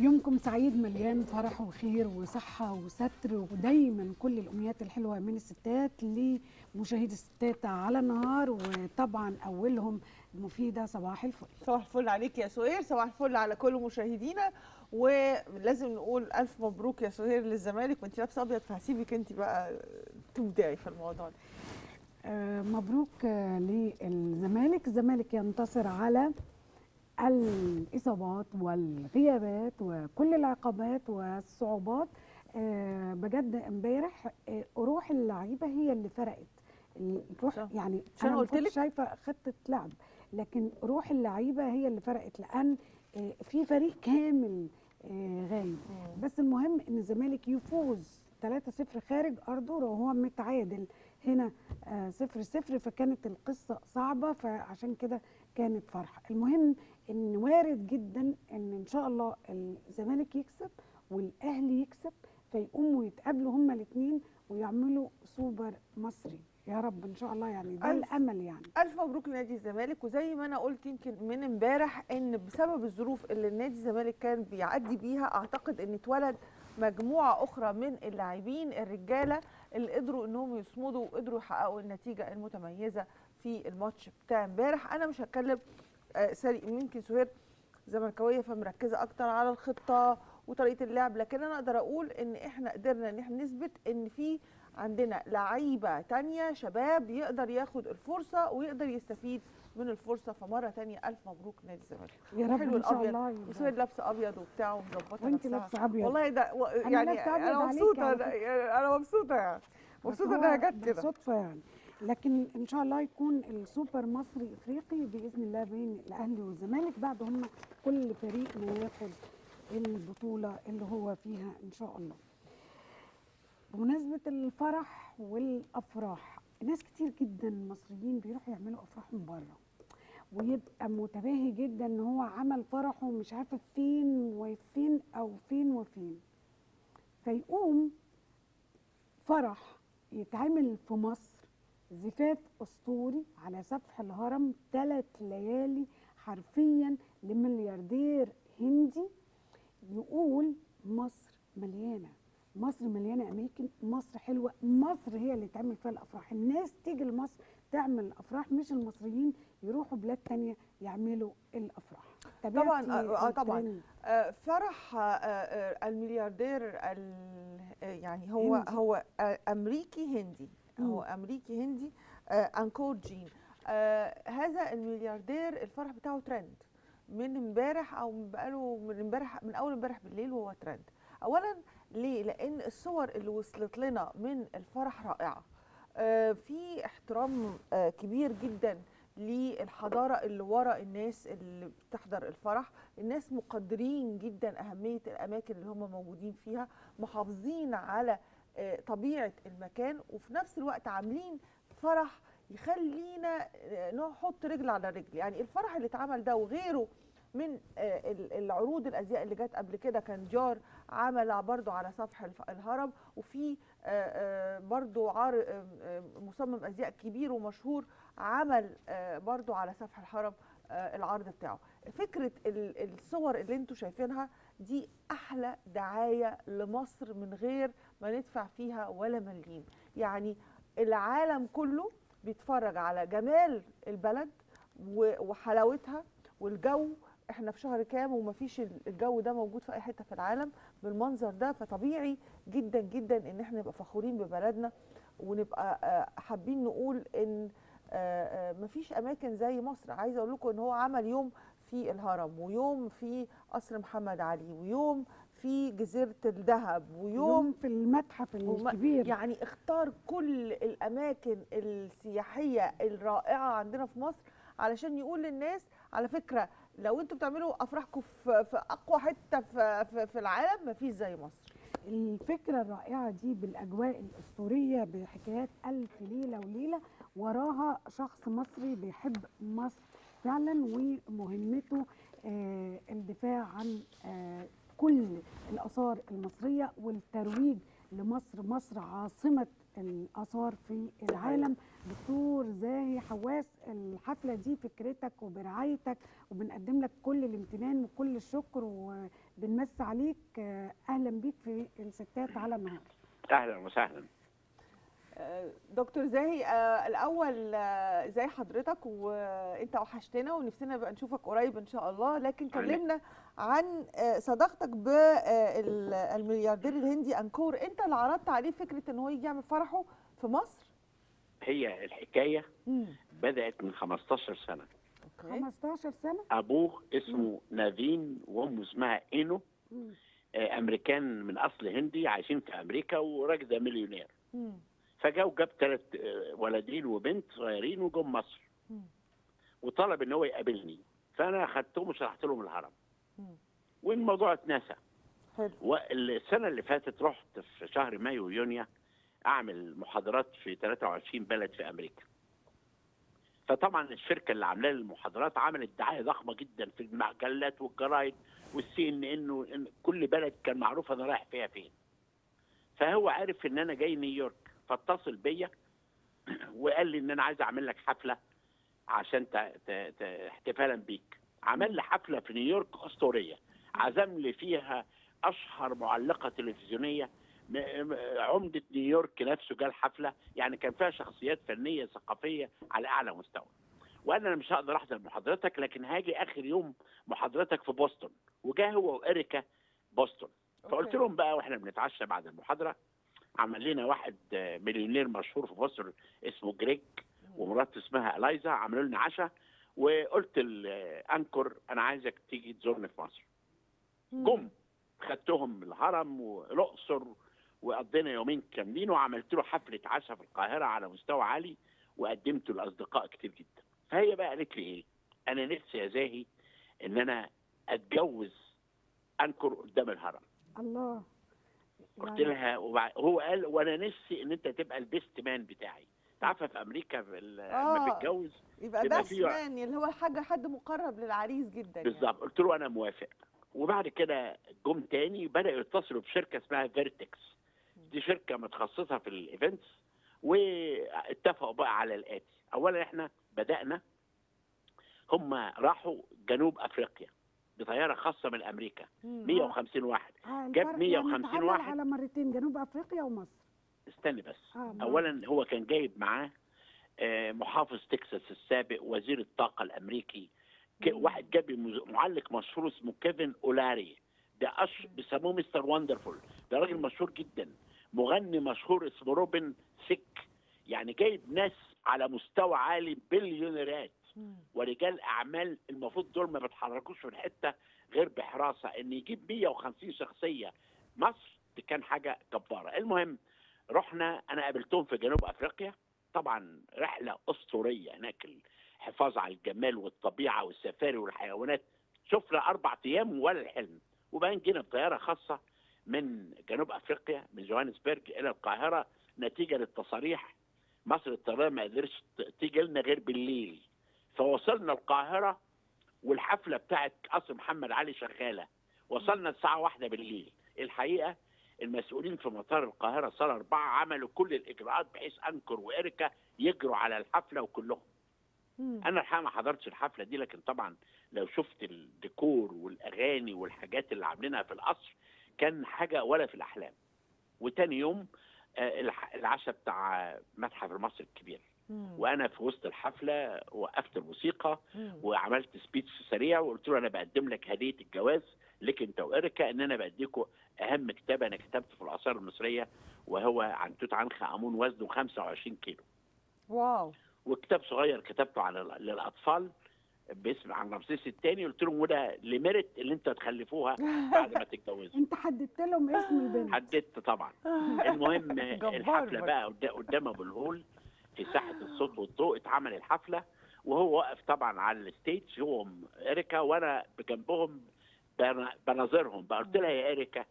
يومكم سعيد مليان فرح وخير وصحة وستر ودايما كل الأمنيات الحلوة من الستات لمشاهدي الستات على النهار وطبعا أولهم المفيدة صباح الفل صباح الفل عليك يا سهير صباح الفل على كل مشاهدينا ولازم نقول الف مبروك يا سهير للزمالك وانت لابسه ابيض فهسيبك انت بقى تبدعي في الموضوع ده آه مبروك آه للزمالك الزمالك ينتصر على الإصابات والغيابات وكل العقبات والصعوبات آه بجد امبارح آه روح اللعيبة هي اللي فرقت الروح صح. يعني عشان أنا ما قلت كنتش لك- شايفة خطة لعب لكن روح اللعيبة هي اللي فرقت لأن آه في فريق كامل آه غايب بس المهم ان الزمالك يفوز 3-0 خارج ارضه وهو متعادل هنا 0-0 فكانت القصه صعبه فعشان كده كانت فرحه المهم ان وارد جدا ان ان شاء الله الزمالك يكسب والاهلي يكسب فيقوموا يتقابلوا هما الاثنين ويعملوا سوبر مصري يا رب ان شاء الله يعني ده ألف. الامل يعني الف مبروك لنادي الزمالك وزي ما انا قلت يمكن من امبارح ان بسبب الظروف اللي نادي الزمالك كان بيعدي بيها اعتقد ان اتولد مجموعه اخرى من اللاعبين الرجاله اللي قدروا انهم يصمدوا وقدروا يحققوا النتيجه المتميزه في الماتش بتاع امبارح انا مش هتكلم آه سوري يمكن سهير زملكاويه فمركزه اكتر على الخطه وطريقه اللعب لكن انا اقدر اقول ان احنا قدرنا ان احنا نثبت ان في عندنا لعيبه تانية شباب يقدر ياخد الفرصه ويقدر يستفيد من الفرصه فمره تانية الف مبروك نادي الزمالك يا رب حلو ان شاء الأبيض. الله يبقى. وسويد لابسه ابيض وبتاع ومظبطه وانت نفسها. لابسه ابيض والله ده و- أنا يعني لابسة أبيض انا عليك مبسوطه على أنا, فكرة. يعني انا مبسوطه يعني بس مبسوطه هو انها جت كده بالصدفه يعني لكن ان شاء الله يكون السوبر مصري افريقي باذن الله بين الاهلي والزمالك بعد هم كل فريق ما ياخد البطوله اللي هو فيها ان شاء الله بمناسبه الفرح والافراح ناس كتير جدا مصريين بيروحوا يعملوا افراحهم بره ويبقى متباهي جدا ان هو عمل فرحه مش عارفه فين وفين او فين وفين فيقوم فرح يتعمل في مصر زفاف اسطوري على سفح الهرم ثلاث ليالي حرفيا لملياردير هندي يقول مصر مليانه مصر مليانه اماكن مصر حلوه مصر هي اللي تعمل فيها الافراح الناس تيجي لمصر تعمل افراح مش المصريين يروحوا بلاد تانية يعملوا الافراح طبعا تابعتي اه آه، طبعا الترند؟ آه، فرح آه، آه، الملياردير ال- آه، يعني هو هندي. هو آه، امريكي هندي هو امريكي هندي آه، انكور جين آه، هذا الملياردير الفرح بتاعه ترند من امبارح او من بقاله من امبارح من اول امبارح بالليل وهو ترند اولا ليه لان الصور اللي وصلت لنا من الفرح رائعه آه، في احترام آه، كبير جدا للحضاره اللي ورا الناس اللي بتحضر الفرح الناس مقدرين جدا اهميه الاماكن اللي هم موجودين فيها محافظين على آه، طبيعه المكان وفي نفس الوقت عاملين فرح يخلينا آه، نحط رجل على رجل يعني الفرح اللي اتعمل ده وغيره من آه، ال- العروض الازياء اللي جت قبل كده كان جار عمل برضو على سفح الف- الهرم وفي آه، آه، برضو عار آه، آه، مصمم ازياء كبير ومشهور عمل آه، برضو على سفح الهرم آه، العرض بتاعه فكره ال- الصور اللي انتوا شايفينها دي احلى دعايه لمصر من غير ما ندفع فيها ولا مليم يعني العالم كله بيتفرج على جمال البلد و- وحلاوتها والجو احنا في شهر كام ومفيش ال- الجو ده موجود في اي حته في العالم بالمنظر ده فطبيعي جدا جدا ان احنا نبقى فخورين ببلدنا ونبقى آه، حابين نقول ان آه، آه، مفيش اماكن زي مصر عايزه اقول لكم ان هو عمل يوم في الهرم ويوم في قصر محمد علي ويوم في جزيره الذهب ويوم يوم في المتحف وما- الكبير يعني اختار كل الاماكن السياحيه الرائعه عندنا في مصر علشان يقول للناس على فكره لو انتوا بتعملوا افراحكم في, في اقوى حته في, في, في العالم مفيش زي مصر الفكرة الرائعة دي بالأجواء الأسطورية بحكايات ألف ليلة وليلة وراها شخص مصري بيحب مصر فعلا ومهمته آه الدفاع عن آه كل الآثار المصرية والترويج لمصر مصر عاصمة الآثار في العالم دكتور زاهي حواس الحفلة دي فكرتك وبرعايتك وبنقدم لك كل الامتنان وكل الشكر بنمس عليك آه، اهلا بيك في الستات على النهار اهلا وسهلا آه، دكتور زاهي آه، الاول آه، ازاي حضرتك وانت وحشتنا ونفسنا بقى نشوفك قريب ان شاء الله لكن عليك. كلمنا عن آه، صداقتك بالملياردير الهندي انكور انت اللي عرضت عليه فكره ان هو يجي يعمل فرحه في مصر هي الحكايه امم بدات من 15 سنه اوكي 15 سنه ابوه اسمه نافين وامه اسمها اينو مم. آه، امريكان من اصل هندي عايشين في امريكا وراجل ده مليونير مم. فجاء وجاب ثلاث ولدين وبنت صغيرين وجم مصر مم. وطلب ان هو يقابلني فانا خدتهم وشرحت لهم الهرم مم. والموضوع اتنسى حلو والسنه اللي فاتت رحت في شهر مايو ويونيو اعمل محاضرات في 23 بلد في امريكا فطبعا الشركه اللي عامله لي المحاضرات عملت دعايه ضخمه جدا في المجلات والجرايد والسي ان ان إن كل بلد كان معروف انا رايح فيها فين فهو عارف ان انا جاي نيويورك فاتصل بيا وقال لي ان انا عايز اعمل لك حفله عشان ت- ت- ت- احتفالا بيك عمل لي حفله في نيويورك اسطوريه عزم لي فيها اشهر معلقه تلفزيونيه م- م- عمده نيويورك نفسه جه الحفله يعني كان فيها شخصيات فنيه ثقافيه على اعلى مستوى وقال انا مش هقدر احضر محاضرتك لكن هاجي اخر يوم محاضرتك في بوسطن وجا هو واريكا بوسطن فقلت أوكي. لهم بقى واحنا بنتعشى بعد المحاضره عمل لنا واحد آه، مليونير مشهور في بوسطن اسمه جريج ومراته اسمها الايزا عملوا لنا عشاء وقلت الانكر انا عايزك تيجي تزورني في مصر مم. جم خدتهم الهرم والاقصر وقضينا يومين كاملين وعملت له حفله عشاء في القاهره على مستوى عالي وقدمته لاصدقاء كتير جدا فهي بقى قالت لي ايه انا نفسي يا زاهي ان انا اتجوز انكر قدام الهرم الله قلت يعني لها وبع- هو قال وانا نفسي ان انت تبقى البيست مان بتاعي عارفه في امريكا في ال- لما آه. بتتجوز يبقى يبقى ده في- سمان اللي هو حاجه حد مقرب للعريس جدا يعني. بالظبط قلت له انا موافق وبعد كده جم تاني بداوا يتصلوا بشركه اسمها فيرتكس دي شركه متخصصه في الايفنتس واتفقوا بقى على الاتي اولا احنا بدانا هم راحوا جنوب افريقيا بطياره خاصه من امريكا مم. 150 واحد آه، جاب الفرق 150 يعني اتعمل واحد. على مرتين جنوب افريقيا ومصر استني بس اه اولا هو كان جايب معاه آه، محافظ تكساس السابق وزير الطاقه الامريكي ك- مم. واحد جاب مز- معلق مشهور اسمه كيفن اولاري ده أش بيسموه مستر وندرفول ده راجل مشهور جدا مغني مشهور اسمه روبن سيك يعني جايب ناس على مستوى عالي بليونيرات مم. ورجال اعمال المفروض دول ما بيتحركوش من حته غير بحراسه ان يجيب 150 شخصيه مصر دي كان حاجه جباره المهم رحنا انا قابلتهم في جنوب افريقيا طبعا رحله اسطوريه هناك الحفاظ على الجمال والطبيعه والسفاري والحيوانات شفنا اربع ايام ولا الحلم وبعدين جينا بطياره خاصه من جنوب افريقيا من جوهانسبرج الى القاهره نتيجه للتصاريح مصر الطيران ما قدرتش ت- تيجي لنا غير بالليل فوصلنا القاهره والحفله بتاعت قصر محمد علي شغاله وصلنا الساعه واحدة بالليل الحقيقه المسؤولين في مطار القاهره صاله أربعة عملوا كل الاجراءات بحيث انكر واريكا يجروا على الحفله وكلهم مم. انا الحقيقه ما حضرتش الحفله دي لكن طبعا لو شفت الديكور والاغاني والحاجات اللي عاملينها في القصر كان حاجه ولا في الاحلام وتاني يوم آه، الح- العشاء بتاع متحف المصري الكبير مم. وانا في وسط الحفله وقفت الموسيقى مم. وعملت سبيتش سريع وقلت له انا بقدم لك هديه الجواز لك انت واريكا ان انا بديكوا اهم كتاب انا كتبته في الاثار المصريه وهو عن توت عنخ امون وزنه 25 كيلو واو وكتاب صغير كتبته على للاطفال باسم عن رمسيس الثاني قلت لهم وده لميرت اللي انتوا هتخلفوها بعد ما تتجوزوا انت حددت لهم اسم البنت حددت طبعا المهم جبار الحفله برضه. بقى قد- قدام ابو الهول في ساحه الصوت والضوء اتعمل الحفله وهو واقف طبعا على الستيج هو م- اريكا وانا بجنبهم بن- بناظرهم بقى قلت لها يا اريكا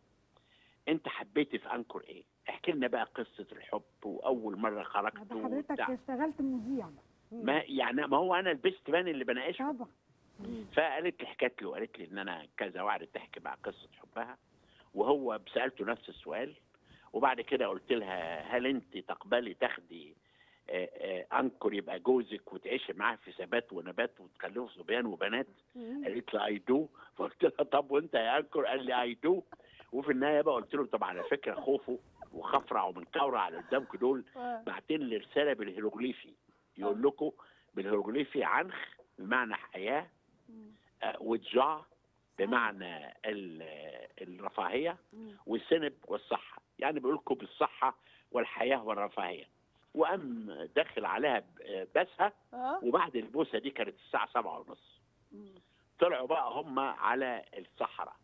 انت حبيتي في انكر ايه؟ احكي لنا بقى قصه الحب واول مره خرجت ده حضرتك وبتاع. اشتغلت مذيع بقى. ما يعني ما هو انا البيست مان اللي بناقشه طبعا فقالت لي حكت لي وقالت لي ان انا كذا وقعدت تحكي بقى قصه حبها وهو سالته نفس السؤال وبعد كده قلت لها هل انت تقبلي تاخدي آه، آه، انكر يبقى جوزك وتعيشي معاه في ثبات ونبات وتخلفوا صبيان وبنات قالت لي اي دو فقلت لها طب وانت يا انكر قال لي اي دو وفي النهايه بقى قلت له طب على فكره خوفه وخفرع ومنكوره على قدامكم دول بعتين لي رساله بالهيروغليفي يقول لكم بالهيروغليفي عنخ بمعنى حياه آه، وجع بمعنى ال- الرفاهيه والسنب والصحه يعني بيقول لكم بالصحه والحياه والرفاهيه وقام داخل عليها ب- بسها اه وبعد البوسه دي كانت الساعه سبعة ونص طلعوا بقى هم على الصحراء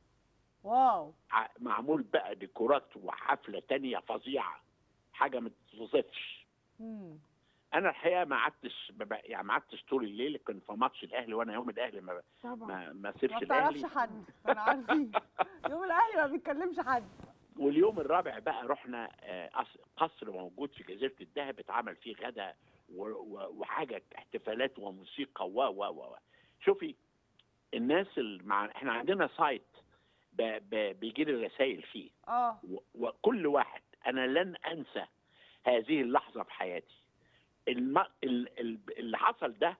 واو ع- معمول بقى ديكورات وحفله تانية فظيعه حاجه ما تتوصفش مم. انا الحقيقه ما قعدتش ما بق- يعني ما قعدتش طول الليل كان في ماتش الاهلي وانا يوم الاهلي ما طبعا ما, ما سيبش ما بتعرفش الاهلي حد انا عارفين يوم الاهلي ما بيتكلمش حد واليوم الرابع بقى رحنا آه، قص- قصر موجود في جزيره الدهب اتعمل فيه غدا و- و- وحاجه احتفالات وموسيقى و و و و. شوفي الناس اللي مع احنا عندنا سايت ب... ب... بيجي لي رسائل فيه اه و... وكل واحد انا لن انسى هذه اللحظه في حياتي الم... ال... ال... اللي حصل ده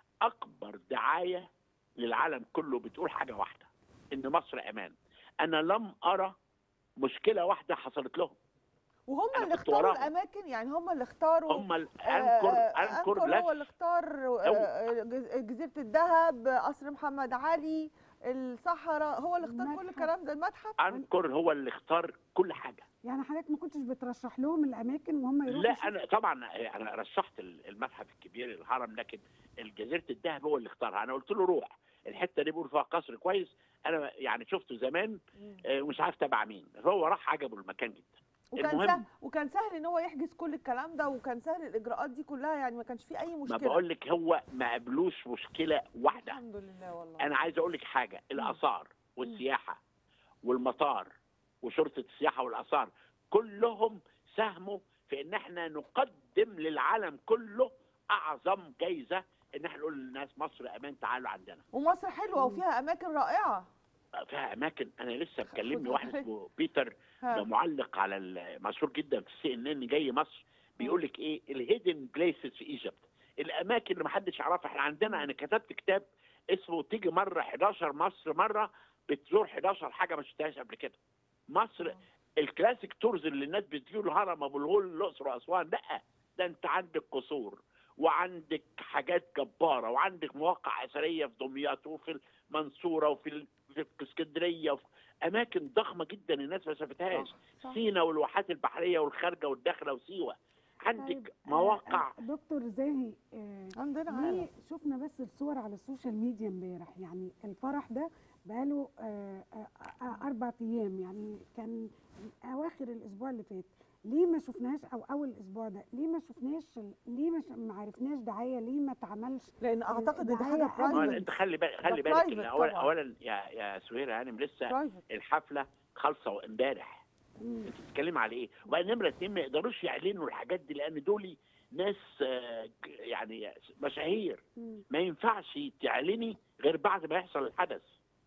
اكبر دعايه للعالم كله بتقول حاجه واحده ان مصر امان انا لم ارى مشكله واحده حصلت لهم وهم أنا اللي كنت اختاروا وراهم. الاماكن يعني هم اللي اختاروا هم ال- آه، انكر آه، انكر هو لف اللي اختار آه، جز- جزيره الذهب قصر محمد علي الصحراء هو اللي اختار كل المتحف. الكلام ده المتحف انكر هو اللي اختار كل حاجه يعني حضرتك ما كنتش بترشح لهم الاماكن وهم يروحوا لا يشوفوا؟ انا طبعا انا رشحت المتحف الكبير الهرم لكن الجزيره الذهب هو اللي اختارها انا قلت له روح الحته دي بيقول فيها قصر كويس انا يعني شفته زمان آه، ومش عارف تبع مين فهو راح عجبه المكان جدا وكان المهم- سهل وكان سهل ان هو يحجز كل الكلام ده وكان سهل الاجراءات دي كلها يعني ما كانش في اي ما مشكله بقول لك هو ما قابلوش مشكله واحده الحمد لله والله انا عايز اقول لك حاجه الاثار والسياحه والمطار وشرطه السياحه والاثار كلهم ساهموا في ان احنا نقدم للعالم كله اعظم جايزه ان احنا نقول للناس مصر امان تعالوا عندنا ومصر حلوه وفيها اماكن رائعه فيها اماكن انا لسه مكلمني خد واحد بالك. اسمه بيتر ها. ده معلق على ال- مشهور جدا في السي ان ان جاي مصر بيقول لك ايه الهيدن بليسز في ايجيبت الاماكن اللي ما حدش يعرفها احنا عندنا انا كتبت كتاب اسمه تيجي مره 11 مصر مره بتزور 11 حاجه ما شفتهاش قبل كده مصر الكلاسيك تورز اللي الناس بتجيله الهرم ابو الهول الاقصر واسوان لا ده انت عندك قصور وعندك حاجات جباره وعندك مواقع اثريه في دمياط وفي المنصوره وفي ال- في اسكندريه وفي اماكن ضخمه جدا الناس ما شافتهاش صح. سينا والواحات البحريه والخارجه والداخله وسيوه عندك طيب، آه، مواقع آه، دكتور زاهي آه، عندنا عالم ليه شفنا بس الصور على السوشيال ميديا امبارح يعني الفرح ده بقاله آه، آه، آه، اربع ايام يعني كان اواخر الاسبوع اللي فات ليه ما شفناهاش او اول الاسبوع ده ليه ما شفناش ليه ما ش- ما عرفناش دعايه ليه ما اتعملش لان اعتقد ان دي دعاية حاجه قبل- ما برايفت انت خلي بالك خلي ده بالك private ان اولا طبعا. اولا يا يا سهير هانم لسه برايفت الحفله خالصه امبارح مم. انت بتتكلم على ايه؟ وبعدين نمره اتنين ما يقدروش يعلنوا الحاجات دي لان دول ناس آه، ج- يعني مشاهير مم. ما ينفعش تعلني غير بعد ما يحصل الحدث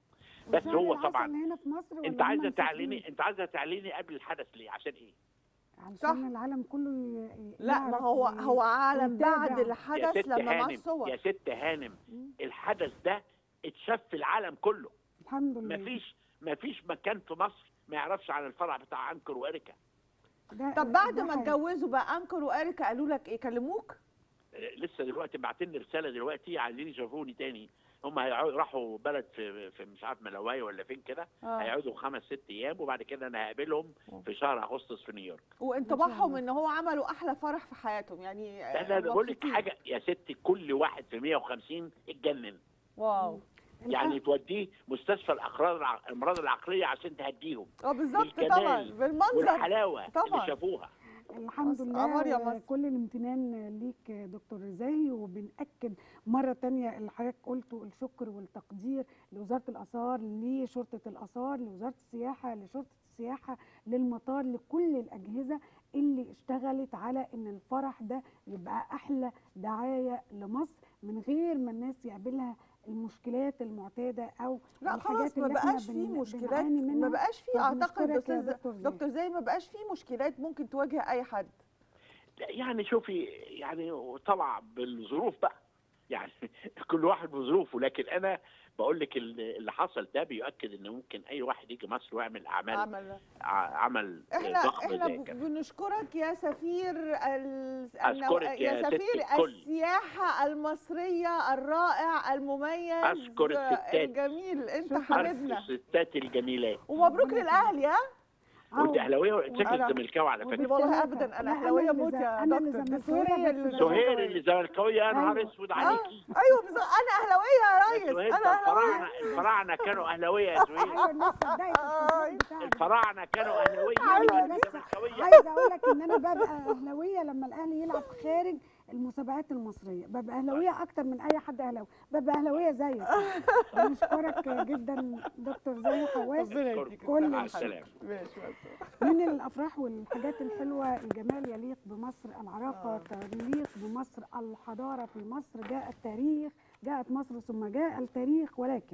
بس وفعلا هو حصل طبعا هنا في مصر ولا انت هم عايزه مسافرين؟ تعلني انت عايزه تعلني قبل الحدث ليه؟ عشان ايه؟ علشان العالم كله ي- ي- لا ما يعرف هو وي- هو عالم ويتابع. بعد يا الحدث ست لما مع هانم الصور يا ست هانم مم. الحدث ده اتشاف في العالم كله الحمد لله مفيش مفيش مكان في مصر ما يعرفش عن الفرع بتاع انكر واريكا ده- طب بعد ده ما حقيقي. اتجوزوا بقى انكر واريكا قالوا لك ايه كلموك لسه دلوقتي باعتين لي رساله دلوقتي عايزين يشوفوني تاني هم هيقعدوا راحوا بلد في, في مش عارف ملاواي ولا فين كده آه. هيقعدوا خمس ست ايام وبعد كده انا هقابلهم في شهر اغسطس في نيويورك وانطباعهم الله. ان هو عملوا احلى فرح في حياتهم يعني ده انا بقول لك مبسوطين. حاجه يا ستي كل واحد في 150 اتجنن واو يعني توديه مستشفى الاقراض الع- الامراض العقليه عشان تهديهم اه بالظبط بالجمال طبعا بالمنظر والحلاوه طبعا. اللي شافوها الحمد مصر- لله قمر يا مصر. كل الامتنان ليك يا دكتور زاهي وبنأكد مرة تانية اللي حضرتك قلته الشكر والتقدير لوزارة الآثار لشرطة الآثار لوزارة السياحة لشرطة السياحة للمطار لكل الأجهزة اللي اشتغلت على إن الفرح ده يبقى أحلى دعاية لمصر من غير ما الناس يقابلها المشكلات المعتادة أو لا الحاجات خلاص ما اللي احنا بقاش فيه بن- مشكلات بنعاني ما منها. بقاش فيه طب اعتقد نشكرك يا استاذ دكتور زاهي. دكتور زي ما بقاش فيه مشكلات ممكن تواجه اي حد يعني شوفي يعني طلع بالظروف بقى يعني كل واحد بظروفه لكن انا بقول لك ال- اللي حصل ده بيؤكد ان ممكن اي واحد يجي مصر ويعمل اعمال عمل ع- عمل احنا ضخم احنا زي ب- كده بنشكرك يا سفير ال... أشكرك يا ست سفير الكل. السياحه المصريه الرائع المميز أشكر الستات. الجميل انت شكراً. حبيبنا الستات الجميلات ومبروك ربنا للاهلي ها وانت اهلاويه وشكلك وأنا- زملكاوي على فكره والله بالتلاتة. أبداً، أنا لا، أهلاوية اللي موت ز- يا أنا اللي دكتور. ده زملكاوية سهير بس اللي بس- سهير اللي زملكاويه يا نهار أيوة. اسود آه. عليكي ايوه بس انا اهلاويه يا ريس سهير انا ده اهلاويه الفراعنه الفراعنه كانوا اهلاويه يا سهير ايوه الناس صدقت التصريح بتاعك. الفراعنه كانوا اهلاويه أيوة، وانت لسه زملكاويه عايزه اقول لك ان انا ببقى اهلاويه لما الاهلي يلعب خارج المسابقات المصريه ببقى اهلاويه اكتر من اي حد اهلاوي ببقى اهلاويه زيك بنشكرك جدا دكتور زي حواس ربنا يديك كل مع الصحة. السلامه ماشي مع السلامة. من الافراح والحاجات الحلوه الجمال يليق بمصر العراقه آه. تليق بمصر الحضاره في مصر جاء التاريخ جاءت مصر ثم جاء التاريخ ولكن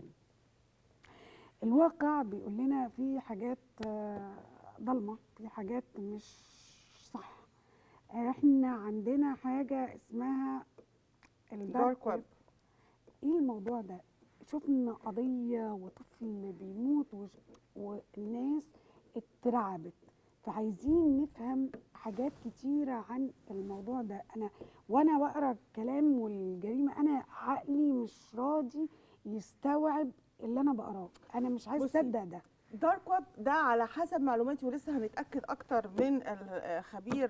الواقع بيقول لنا في حاجات آه، ضلمه في حاجات مش صح احنا عندنا حاجه اسمها دارك ويب ايه الموضوع ده شفنا قضية وطفل بيموت وش- والناس اترعبت فعايزين نفهم حاجات كتيرة عن الموضوع ده أنا وأنا بقرا الكلام والجريمة أنا عقلي مش راضي يستوعب اللي أنا بقراه أنا مش عايز بصي، أصدق ده دارك ويب ده على حسب معلوماتي ولسه هنتاكد اكتر من الخبير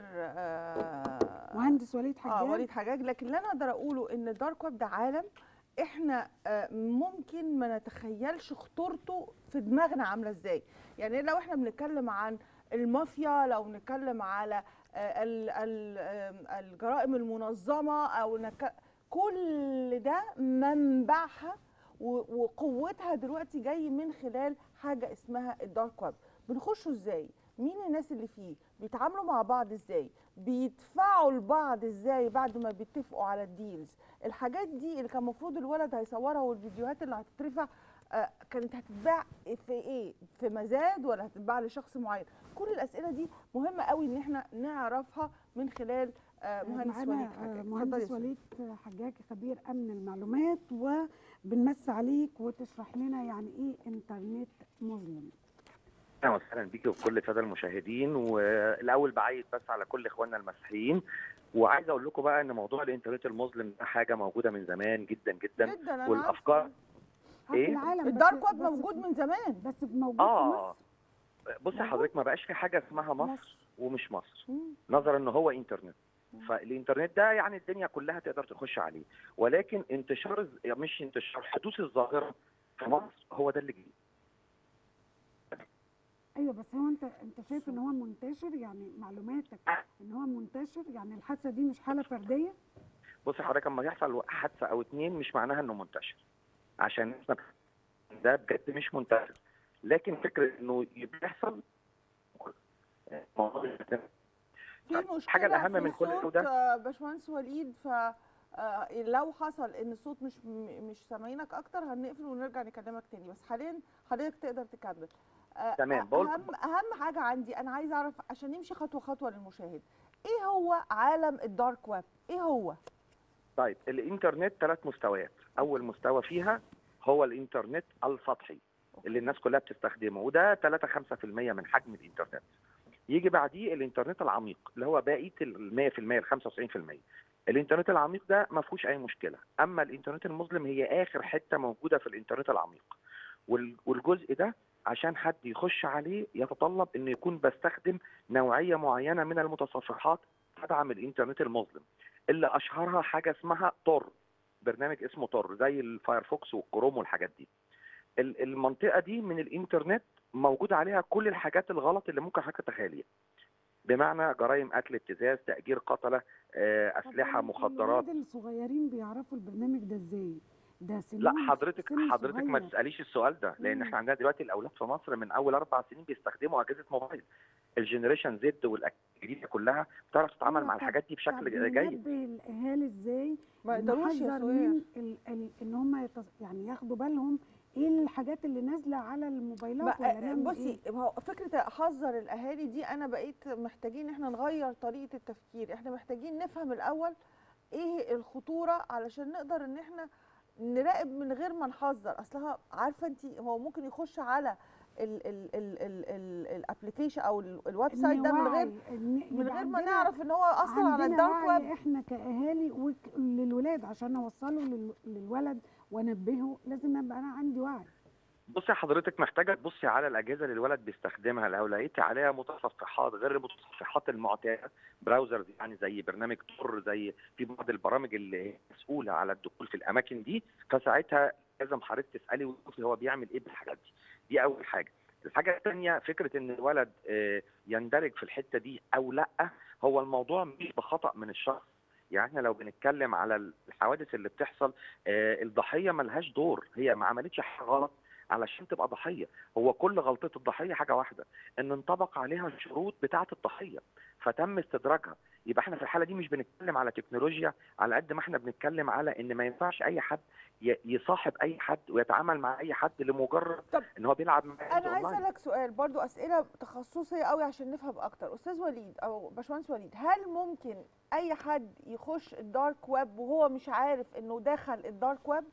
آه، مهندس وليد اه حجاج وليد حجاج لكن اللي انا اقدر اقوله ان الدارك ويب ده عالم احنا آه، ممكن ما نتخيلش خطورته في دماغنا عامله ازاي يعني لو احنا بنتكلم عن المافيا لو بنتكلم على آه، ال- ال- آه، الجرائم المنظمه او نك... كل ده منبعها و- وقوتها دلوقتي جاي من خلال حاجه اسمها الدارك ويب بنخشه ازاي مين الناس اللي فيه بيتعاملوا مع بعض ازاي بيدفعوا لبعض ازاي بعد ما بيتفقوا على الديلز الحاجات دي اللي كان المفروض الولد هيصورها والفيديوهات اللي هتترفع آه، كانت هتتباع في ايه في مزاد ولا هتتباع لشخص معين كل الاسئله دي مهمه قوي ان احنا نعرفها من خلال آه، مهندس معانا وليد آه، حجاج اتفضلي مهندس يا سوري. وليد حجاج خبير امن المعلومات وبنمس عليك وتشرح لنا يعني ايه انترنت مظلم اهلا وسهلا بيكي وكل الساده المشاهدين والاول بعيد بس على كل اخواننا المسيحيين وعايز اقول لكم بقى ان موضوع الانترنت المظلم ده حاجه موجوده من زمان جدا جدا جدا انا والافكار عارفة. آه، إيه؟ في العالم بس- الدارك ويب بس موجود في- من زمان بس في موجود اه في بصي موجود؟ حضرتك ما بقاش في حاجه اسمها مصر مصر. ومش مصر مم. نظرا ان هو انترنت مم. فالانترنت ده يعني الدنيا كلها تقدر تخش عليه ولكن انتشار الز- مش انتشار حدوث الظاهره في مصر هو ده اللي جديد مصر ايوه بس هو انت انت شايف ان هو منتشر يعني معلوماتك ان هو منتشر يعني الحادثه دي مش حاله فرديه بص حضرتك لما يحصل حادثه او اتنين مش معناها انه منتشر عشان الناس ما ده بجد مش منتشر لكن فكره انه بيحصل موضوع في مشكله الحاجة الأهم في من كل صوت، ده- آه، باشمهندس وليد ف آه، لو حصل ان الصوت مش م- مش سامعينك اكتر هنقفل ونرجع نكلمك تاني بس حاليا حضرتك تقدر تكمل آه، تمام، بقول- اهم اهم حاجه عندي انا عايز اعرف عشان نمشي خطوه خطوه للمشاهد ايه هو عالم الدارك ويب ايه هو طيب الانترنت ثلاث مستويات اول مستوى فيها هو الانترنت السطحي اللي الناس كلها بتستخدمه وده 3 5% من حجم الانترنت يجي بعديه الانترنت العميق اللي هو بقيه ال 100% ال 95% الانترنت العميق ده ما فيهوش اي مشكله اما الانترنت المظلم هي اخر حته موجوده في الانترنت العميق وال- والجزء ده عشان حد يخش عليه يتطلب انه يكون بستخدم نوعيه معينه من المتصفحات تدعم الانترنت المظلم اللي اشهرها حاجه اسمها تور برنامج اسمه تور زي الفايرفوكس والكروم والحاجات دي ال- المنطقه دي من الانترنت موجود عليها كل الحاجات الغلط اللي ممكن حضرتك تتخيليها بمعنى جرائم قتل ابتزاز تاجير قتله آه، طب اسلحه ال- مخدرات الولاد الصغيرين بيعرفوا البرنامج ده ازاي ده سنهم لا حضرتك سن حضرتك ما صغير. تساليش السؤال ده لان مم. احنا عندنا دلوقتي الاولاد في مصر من اول اربع سنين بيستخدموا اجهزه موبايل الجنريشن زد والجديده كلها بتعرف تتعامل أيوة، مع طب- الحاجات دي طب بشكل جيد ننبه الاهالي ازاي ما يقدروش يا نحذر سهير من ال ال ان هم يتص... يعني ياخدوا بالهم ايه الحاجات اللي نازله على الموبايلات ولا ما- نعمل بصي إيه؟ ما هو فكره احذر الاهالي دي انا بقيت محتاجين ان احنا نغير طريقه التفكير احنا محتاجين نفهم الاول ايه الخطوره علشان نقدر ان احنا نراقب من غير ما نحذر اصلها عارفه انت هو ممكن يخش على الابلكيشن او ال- الويب سايت ده من غير نوعي، إن- من يبقى غير ما عندنا- نعرف ان هو اصلا على عندنا الدارك وعي ويب احنا كاهالي وك- للولاد عشان اوصله لل- للولد وانبهه لازم ابقى انا عندي وعي بصي حضرتك محتاجه تبصي على الاجهزه اللي الولد بيستخدمها لو لقيتي عليها متصفحات غير المتصفحات المعتاده براوزرز يعني زي برنامج تور زي في بعض البرامج اللي هي مسؤوله على الدخول في الاماكن دي فساعتها لازم حضرتك تسالي وتشوفي هو بيعمل ايه بالحاجات دي دي اول حاجه الحاجه الثانيه فكره ان الولد آه، يندرج في الحته دي او لا هو الموضوع مش بخطا من الشخص يعني احنا لو بنتكلم على الحوادث اللي بتحصل آه، الضحيه ملهاش دور هي ما عملتش حاجه غلط علشان تبقى ضحيه هو كل غلطه الضحيه حاجه واحده ان انطبق عليها الشروط بتاعه الضحيه فتم استدراجها يبقى احنا في الحاله دي مش بنتكلم على تكنولوجيا على قد ما احنا بنتكلم على ان ما ينفعش اي حد ي- يصاحب اي حد ويتعامل مع اي حد لمجرد طب ان هو بيلعب معاه انا عايز أونلاين. اسالك سؤال برضو اسئله تخصصيه قوي عشان نفهم اكتر استاذ وليد او باشمهندس وليد هل ممكن اي حد يخش الدارك ويب وهو مش عارف انه دخل الدارك ويب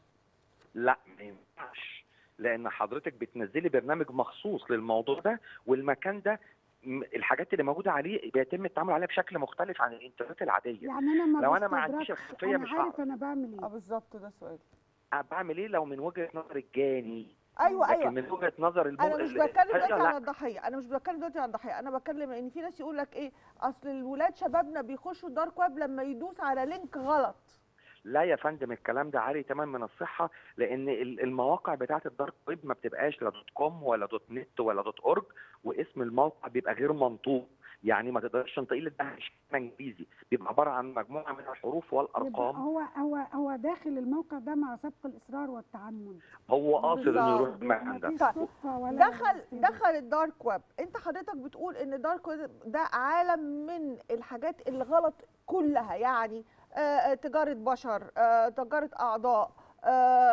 لا ما ينفعش لان حضرتك بتنزلي برنامج مخصوص للموضوع ده والمكان ده م- الحاجات اللي موجوده عليه بيتم التعامل عليها بشكل مختلف عن الانترنت العاديه يعني انا ما لو أنا ما عنديش بستدركش، الخلفية انا مش عارف هعرف. انا بعمل اه ايه بالظبط ده السؤال بعمل ايه لو من وجهه نظر الجاني ايوه لكن ايوه من وجهه نظر المو... انا مش ال- بتكلم الضحية دلوقتي لا. عن الضحيه انا مش بتكلم دلوقتي عن الضحيه انا بتكلم ان في ناس يقول لك ايه اصل الولاد شبابنا بيخشوا الدارك ويب لما يدوس على لينك غلط لا يا فندم الكلام ده عالي تمام من الصحه لان ال- المواقع بتاعه الدارك ويب ما بتبقاش لا دوت كوم ولا دوت نت ولا دوت اورج واسم الموقع بيبقى غير منطوق يعني ما تقدرش تنطقيه لان ده مش انجليزي بيبقى عباره عن مجموعه من الحروف يبقى والارقام هو هو هو داخل الموقع ده مع سبق الاصرار والتعمد هو قاصد انه يروح بالظبط. المكان ده مفيش طيب، صدفه ولا دخل استهداف. دخل الدارك ويب انت حضرتك بتقول ان الدارك ويب ده عالم من الحاجات الغلط كلها يعني آه، آه، تجاره بشر آه، تجاره اعضاء آه،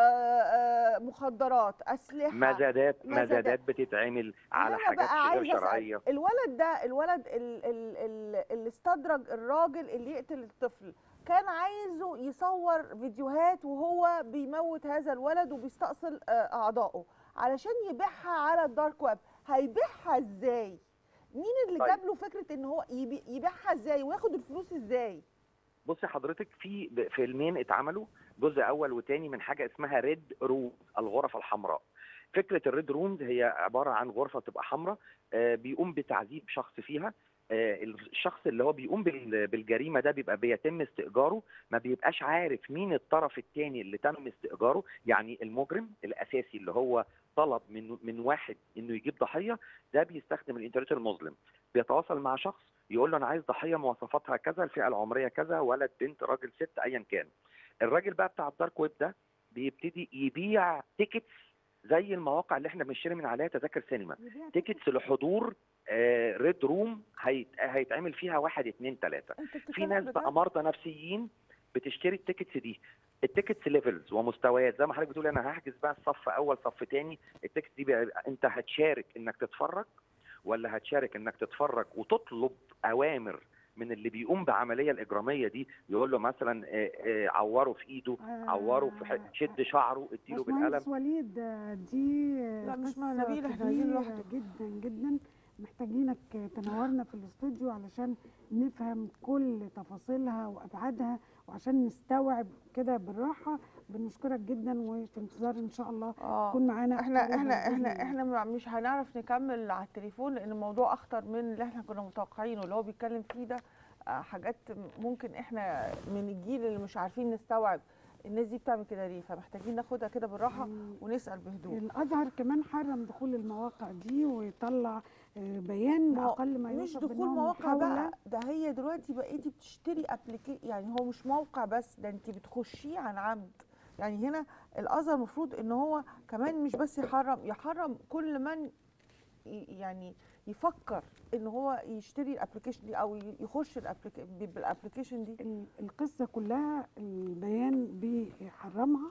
آه، مخدرات اسلحه مزادات مزادات. مزادات بتتعمل على أنا حاجات بقى غير عايزة أسأل، شرعيه الولد ده الولد ال- ال- ال- اللي استدرج الراجل اللي يقتل الطفل كان عايزه يصور فيديوهات وهو بيموت هذا الولد وبيستأصل آه، أعضائه علشان يبيعها على الدارك ويب هيبيعها ازاي؟ مين اللي طيب. جاب له فكرة ان هو يبي- يبيعها ازاي وياخد الفلوس ازاي؟ بصي حضرتك في ب- فيلمين اتعملوا جزء اول وتاني من حاجه اسمها ريد روم الغرف الحمراء فكره الريد رومز هي عباره عن غرفه بتبقى حمراء آه، بيقوم بتعذيب شخص فيها آه، الشخص اللي هو بيقوم بال- بالجريمه ده بيبقى بيتم استئجاره ما بيبقاش عارف مين الطرف الثاني اللي تم استئجاره يعني المجرم الاساسي اللي هو طلب من من واحد انه يجيب ضحيه ده بيستخدم الانترنت المظلم بيتواصل مع شخص يقول له انا عايز ضحيه مواصفاتها كذا الفئه العمريه كذا ولد بنت راجل ست ايا كان الراجل بقى بتاع الدارك ويب ده بيبتدي يبيع تيكتس زي المواقع اللي احنا بنشتري من عليها تذاكر سينما يبيع تيكتس لحضور آه ريد روم هيت- هيتعمل فيها واحد اتنين تلاته انت في بتتكلم ناس بجد؟ بقى مرضى نفسيين بتشتري التيكتس دي التيكتس ليفلز ومستويات زي ما حضرتك بتقول انا هحجز بقى الصف اول صف تاني التيكتس دي بقى انت هتشارك انك تتفرج ولا هتشارك انك تتفرج وتطلب اوامر من اللي بيقوم بعمليه الاجراميه دي يقول له مثلا آه، آه، عوره في ايده عوره في ح- شد شعره اديله بالقلم باشمهندس وليد آه، دي آه، لا، مش قصة مع نبيل، إحنا عايزين كبيرة لوحده. جدا جدا محتاجينك تنورنا في الاستوديو علشان نفهم كل تفاصيلها وابعادها وعشان نستوعب كده بالراحه بنشكرك جدا وفي انتظار ان شاء الله اه تكون معانا احنا قريباً احنا بإذن احنا الله. احنا مع- مش هنعرف نكمل على التليفون لان الموضوع اخطر من اللي احنا كنا متوقعينه اللي هو بيتكلم فيه ده آه، حاجات ممكن احنا من الجيل اللي مش عارفين نستوعب الناس دي بتعمل كده ليه فمحتاجين ناخدها كده بالراحه ال- ونسال بهدوء الازهر كمان حرم دخول المواقع دي ويطلع آه، بيان ما هو اقل ما مش يوصف دخول إنهم مواقع محاولة. بقى ده هي دلوقتي بقيتي بتشتري ابليكي يعني هو مش موقع بس ده انت بتخشيه عن عمد يعني هنا الازهر المفروض ان هو كمان مش بس يحرم يحرم كل من ي- يعني يفكر ان هو يشتري الابلكيشن دي او ي- يخش الابليكيشن بالابلكيشن دي ال- القصه كلها البيان بيحرمها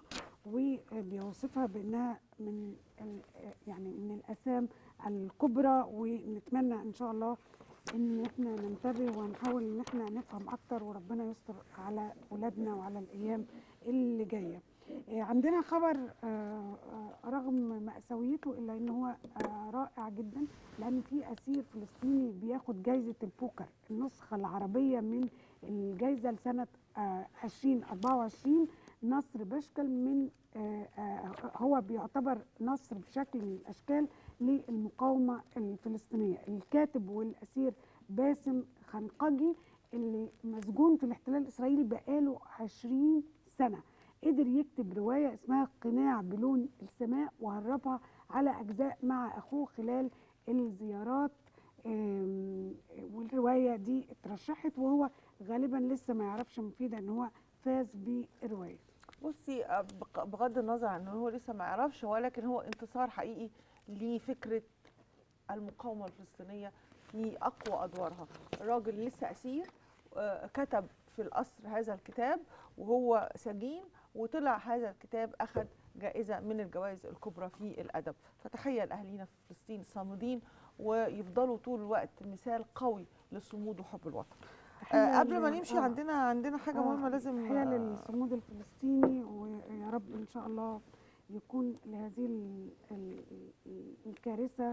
وبيوصفها بانها من ال- يعني من الاسام الكبرى ونتمنى ان شاء الله ان احنا ننتبه ونحاول ان احنا نفهم اكتر وربنا يستر على اولادنا وعلى الايام اللي جايه آه، عندنا خبر آه، آه، رغم مأساويته الا ان هو آه، رائع جدا لان في اسير فلسطيني بياخد جايزه البوكر النسخه العربيه من الجايزه لسنه آه، 2024 نصر بشكل من آه، آه، هو بيعتبر نصر بشكل من الاشكال للمقاومه الفلسطينيه الكاتب والاسير باسم خنقجي اللي مسجون في الاحتلال الاسرائيلي بقاله 20 سنه قدر يكتب روايه اسمها قناع بلون السماء وهربها على اجزاء مع اخوه خلال الزيارات آم، والروايه دي اترشحت وهو غالبا لسه ما يعرفش مفيده ان هو فاز بالروايه بصي آه، بق- بغض النظر عن ان هو لسه ما يعرفش ولكن هو انتصار حقيقي لفكره المقاومه الفلسطينيه في اقوى ادوارها الراجل لسه اسير آه، كتب في القصر هذا الكتاب وهو سجين وطلع هذا الكتاب اخذ جائزه من الجوائز الكبرى في الادب فتحيه لاهالينا في فلسطين الصامدين ويفضلوا طول الوقت مثال قوي للصمود وحب الوطن آه، قبل ما لل- نمشي آه. عندنا عندنا حاجه آه، مهمه لازم تحية آه، للصمود الفلسطيني ويا رب ان شاء الله يكون لهذه ال- ال- ال- الكارثه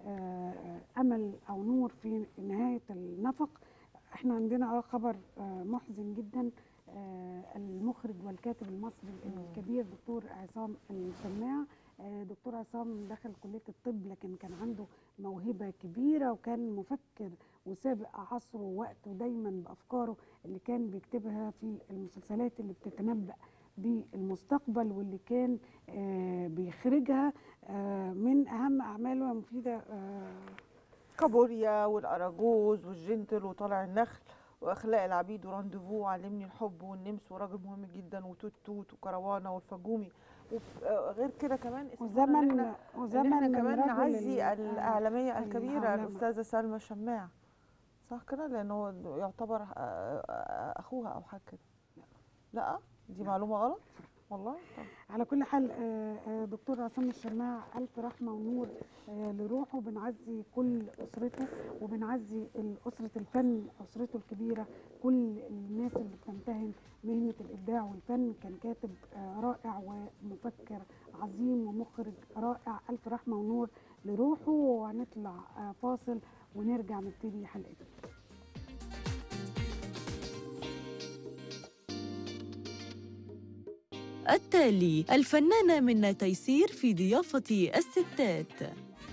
آه، امل او نور في نهايه النفق احنا عندنا اه خبر آه، محزن جدا آه، المخرج والكاتب المصري الكبير دكتور عصام الشماع آه، دكتور عصام دخل كليه الطب لكن كان عنده موهبه كبيره وكان مفكر وسابق عصره ووقته دايما بافكاره اللي كان بيكتبها في المسلسلات اللي بتتنبأ بالمستقبل واللي كان آه، بيخرجها آه، من اهم اعماله يا مفيده آه، كابوريا والاراجوز والجنتل وطالع النخل واخلاق العبيد ورانديفو وعلمني الحب والنمس وراجل مهم جدا وتوت توت وكروانه والفجومي وغير كده كمان اسمها إن وزمن إحنا- وزمن ان احنا من كمان رجل نعزي ال- الاعلاميه الكبيره العلامة. الاستاذه سلمى شماع صح كده لانه يعتبر آه، آه، اخوها او حاجه كده لا دي معلومه غلط والله طب على كل حال آه، آه، دكتور عصام الشماع الف رحمه ونور آه، لروحه بنعزي كل اسرته وبنعزي اسره الفن اسرته الكبيره كل الناس اللي بتمتهن مهنه الابداع والفن كان كاتب آه، رائع ومفكر عظيم ومخرج رائع الف رحمه ونور لروحه وهنطلع آه، فاصل ونرجع نبتدي حلقتنا التالي الفنانة منى تيسير في ضيافة الستات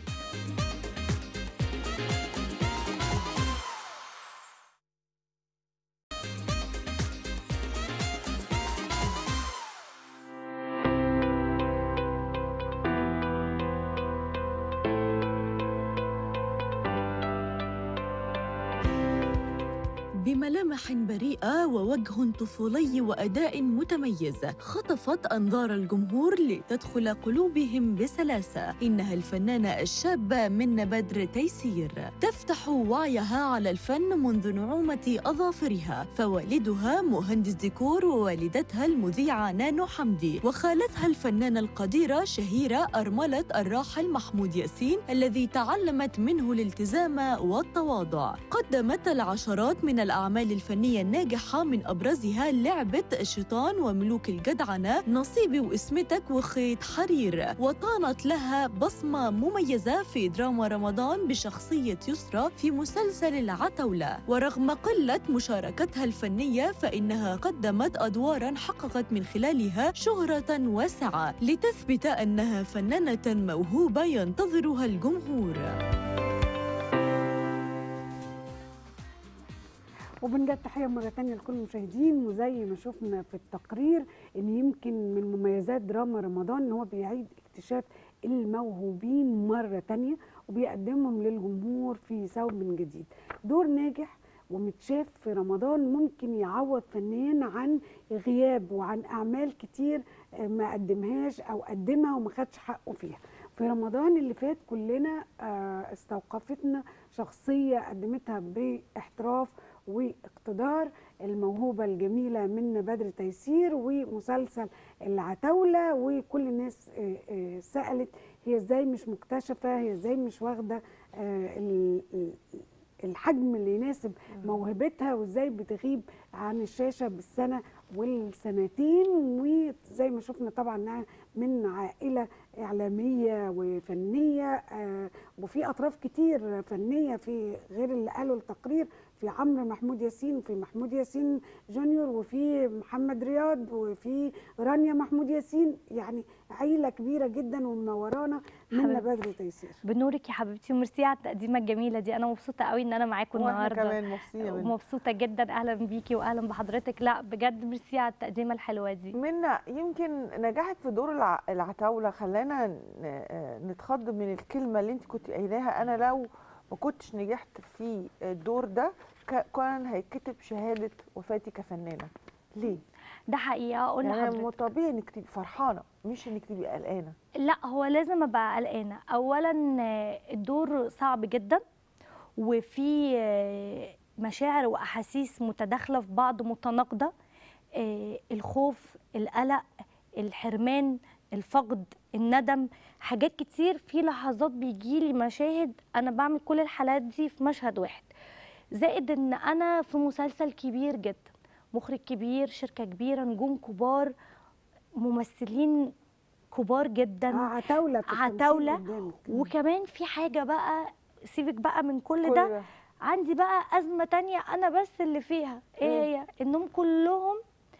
بملامح بريئة ووجه طفولي وأداء متميز خطفت أنظار الجمهور لتدخل قلوبهم بسلاسة إنها الفنانة الشابة من بدر تيسير تفتح وعيها على الفن منذ نعومة أظافرها فوالدها مهندس ديكور ووالدتها المذيعة نانو حمدي وخالتها الفنانة القديرة شهيرة أرملة الراحل محمود ياسين الذي تعلمت منه الالتزام والتواضع قدمت العشرات من الأعمال الفنية الناجحة من أبرزها لعبة الشيطان وملوك الجدعنة نصيبي واسمتك وخيط حرير وطانت لها بصمة مميزة في دراما رمضان بشخصية يسرى في مسلسل العتولة ورغم قلة مشاركتها الفنية فإنها قدمت أدوارا حققت من خلالها شهرة واسعة لتثبت أنها فنانة موهوبة ينتظرها الجمهور وبنجد تحيه مره تانية لكل المشاهدين وزي ما شفنا في التقرير ان يمكن من مميزات دراما رمضان ان هو بيعيد اكتشاف الموهوبين مره تانية وبيقدمهم للجمهور في ثوب من جديد دور ناجح ومتشاف في رمضان ممكن يعوض فنان عن غياب وعن اعمال كتير آه، ما قدمهاش او قدمها وما خدش حقه فيها في رمضان اللي فات كلنا آه، استوقفتنا شخصيه قدمتها باحتراف واقتدار الموهوبه الجميله من بدر تيسير ومسلسل العتاوله وكل الناس آه، آه، سالت هي ازاي مش مكتشفه هي ازاي مش واخده آه، ال- ال- الحجم اللي يناسب موهبتها وازاي بتغيب عن الشاشه بالسنه والسنتين وزي ما شفنا طبعا انها من عائله اعلاميه وفنيه آه، وفي اطراف كتير فنيه في غير اللي قالوا التقرير في عمرو محمود ياسين وفي محمود ياسين جونيور وفي محمد رياض وفي رانيا محمود ياسين يعني عيله كبيره جدا ومنورانا من حبيبتي. بدر تيسير بنورك يا حبيبتي وميرسي على التقديمه الجميله دي انا مبسوطه قوي ان انا معاكم واحنا النهارده كمان مبسوطين منك. ومبسوطه جدا اهلا بيكي واهلا بحضرتك لا بجد ميرسي على التقديمه الحلوه دي منا يمكن نجاحك في دور الع- العتاوله خلانا ن- آه، نتخض من الكلمه اللي انت كنت قايلاها انا لو ما كنتش نجحت في الدور ده ك- كان هيتكتب شهاده وفاتي كفنانه ليه؟ ده حقيقه اقول يعني لحضرتك مو طبيعي انك تبقي فرحانه مش انك تبقي قلقانه لا هو لازم ابقى قلقانه اولا آه، الدور صعب جدا وفي آه، مشاعر واحاسيس متداخله في بعض متناقضه آه، الخوف القلق الحرمان الفقد الندم حاجات كتير في لحظات بيجيلي مشاهد انا بعمل كل الحالات دي في مشهد واحد زائد ان انا في مسلسل كبير جدا مخرج كبير شركه كبيره نجوم كبار ممثلين كبار جدا آه، عتاوله في التمثيل عتاولة قدامك. وكمان في حاجه بقى سيبك بقى من كل ده عندي بقى ازمه تانية انا بس اللي فيها ايه إيه؟ هي انهم كلهم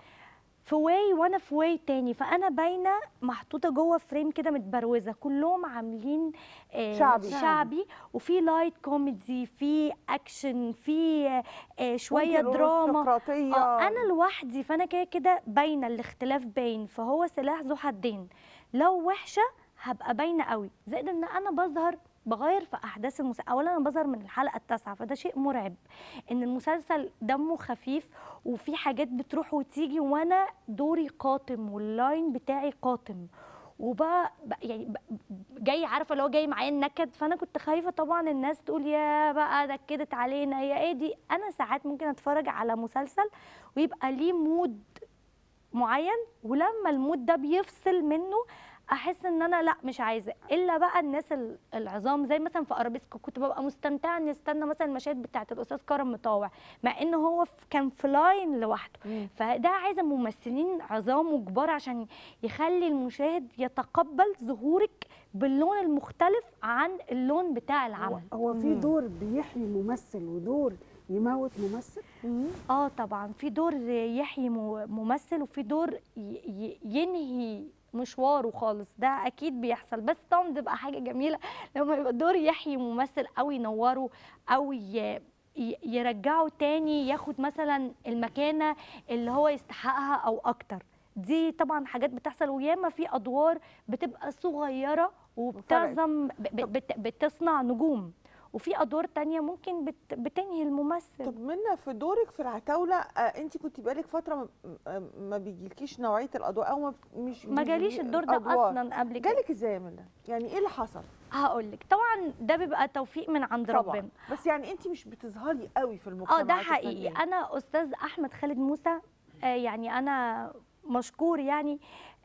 في واي وانا في واي تاني فانا باينه محطوطه جوه فريم كده متبروزه كلهم عاملين آه شعبي. شعبي وفي لايت كوميدي في اكشن في آه شويه ممكن دراما أرستقراطية. اه انا لوحدي فانا كده كده باينه الاختلاف باين فهو سلاح ذو حدين لو وحشه هبقى باينه قوي زائد ان انا بظهر بغير في احداث المسلسل اولا انا بظهر من الحلقه التاسعه فده شيء مرعب ان المسلسل دمه خفيف وفي حاجات بتروح وتيجي وانا دوري قاتم واللاين بتاعي قاتم وبقى بقى- يعني بقى- جاي عارفه اللي هو جاي معايا النكد فانا كنت خايفه طبعا الناس تقول يا بقى نكدت علينا يا ايه دي انا ساعات ممكن اتفرج على مسلسل ويبقى ليه مود معين ولما المود ده بيفصل منه احس ان انا لا مش عايزه الا بقى الناس ال- العظام زي مثلا في ارابيسكو كنت ببقى مستمتعه اني استنى مثلا المشاهد بتاعه الاستاذ كرم مطاوع مع ان هو ف- كان في لاين لوحده مم. فده عايزه ممثلين عظام وكبار عشان يخلي المشاهد يتقبل ظهورك باللون المختلف عن اللون بتاع هو, العمل هو في دور بيحيي ممثل ودور يموت ممثل اه طبعا في دور يحيي مو- ممثل وفي دور ي- ي- ينهي مشواره خالص ده اكيد بيحصل بس طبعا بتبقى حاجه جميله لما يبقى دور يحيي ممثل او ينوره او ي- ي- يرجعه تاني ياخد مثلا المكانه اللي هو يستحقها او اكتر دي طبعا حاجات بتحصل وياما في ادوار بتبقى صغيره وبتعظم ب- ب- بت- بتصنع نجوم وفي ادوار تانية ممكن بت بتنهي الممثل طب منا في دورك في العتاوله آه انت كنت بقالك فتره ما, آه، ما بيجيلكيش نوعيه الادوار او ما مش ما جاليش بيجي- الدور ده أدوار. اصلا قبل كده جالك ازاي يا منا يعني ايه اللي حصل هقول لك طبعا ده بيبقى توفيق من عند طبعا ربنا بس يعني انت مش بتظهري قوي في المجتمع اه ده حقيقي انا استاذ احمد خالد موسى آه يعني انا مشكور يعني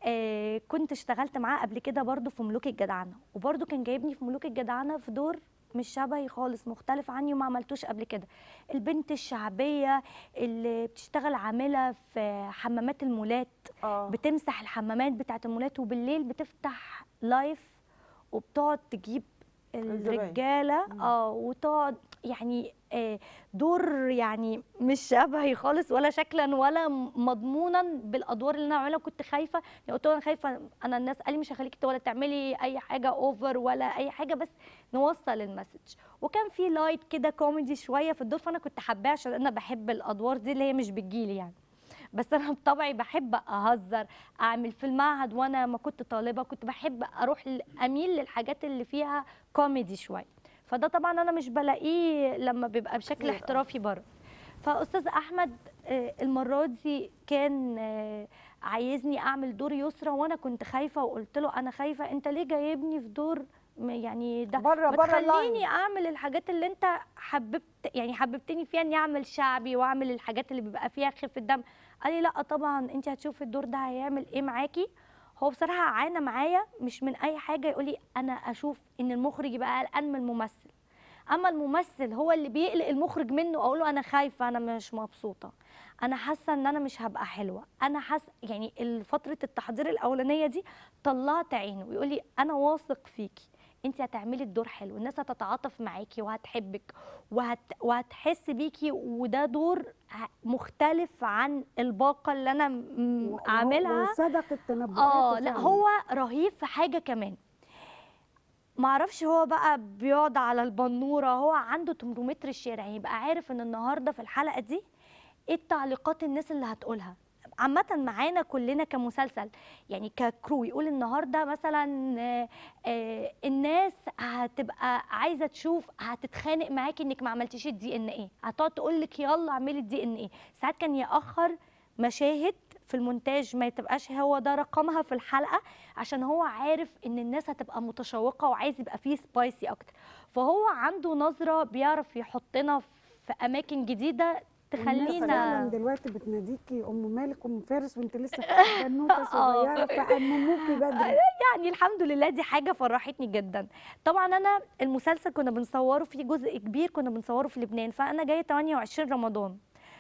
آه كنت اشتغلت معاه قبل كده برضو في ملوك الجدعنه وبرضو كان جايبني في ملوك الجدعنه في دور مش شبهي خالص مختلف عني وما عملتوش قبل كده البنت الشعبيه اللي بتشتغل عامله في حمامات المولات اه بتمسح الحمامات بتاعت المولات وبالليل بتفتح لايف وبتقعد تجيب الزباين. الرجاله مم. اه وتقعد يعني آه، دور يعني مش شبهي خالص ولا شكلا ولا م- مضمونا بالادوار اللي انا بعملها كنت خايفه يعني قلت له انا خايفه انا الناس قال لي مش هخليكي ولا تعملي اي حاجه اوفر ولا اي حاجه بس نوصل المسج وكان في لايت كده كوميدي شويه في الدور فانا كنت حباه عشان انا بحب الادوار دي اللي هي مش بتجيلي يعني بس انا بطبعي بحب اهزر اعمل في المعهد وانا ما كنت طالبه كنت بحب اروح ل- اميل للحاجات اللي فيها كوميدي شويه فده طبعا انا مش بلاقيه لما بيبقى بشكل كتير، آه. احترافي بره فاستاذ احمد آه، المره دي كان آه، عايزني اعمل دور يسرى وانا كنت خايفه وقلت له انا خايفه انت ليه جايبني في دور م- يعني ده بره ما بره تخليني اللاين اعمل الحاجات اللي انت حببت يعني حببتني فيها اني اعمل شعبي واعمل الحاجات اللي بيبقى فيها خفه دم قال لي لا طبعا انت هتشوفي الدور ده هيعمل ايه معاكي هو بصراحه عانى معايا مش من اي حاجه يقول لي انا اشوف ان المخرج يبقى قلقان من الممثل اما الممثل هو اللي بيقلق المخرج منه اقول له انا خايفه انا مش مبسوطه انا حاسه ان انا مش هبقى حلوه انا حاسه يعني فتره التحضير الاولانيه دي طلعت عينه ويقول لي انا واثق فيكي انت هتعملي الدور حلو الناس هتتعاطف معاكي وهتحبك وهت... وهتحس بيكي وده دور ه- مختلف عن الباقه اللي انا م- و- عاملها وصدق التنبؤات اه لا هو رهيب في حاجه كمان معرفش هو بقى بيقعد على البنوره هو عنده تمرومتر الشارع يبقى عارف ان النهارده في الحلقه دي ايه التعليقات الناس اللي هتقولها عامة معانا كلنا كمسلسل يعني ككرو يقول النهارده مثلا آه، آه، الناس هتبقى عايزه تشوف هتتخانق معاكي انك ما عملتيش الدي ان ايه هتقعد تقول لك يلا اعملي الدي ان ايه ساعات كان ياخر مشاهد في المونتاج ما تبقاش هو ده رقمها في الحلقه عشان هو عارف ان الناس هتبقى متشوقه وعايز يبقى فيه سبايسي اكتر فهو عنده نظره بيعرف يحطنا في اماكن جديده فعلا تخلينا دلوقتي بتناديكي ام مالك ام فارس وانت لسه بنوته صغيره فامموكي بدري يعني الحمد لله دي حاجه فرحتني جدا طبعا انا المسلسل كنا بنصوره فيه جزء كبير كنا بنصوره في لبنان فانا جايه 28 رمضان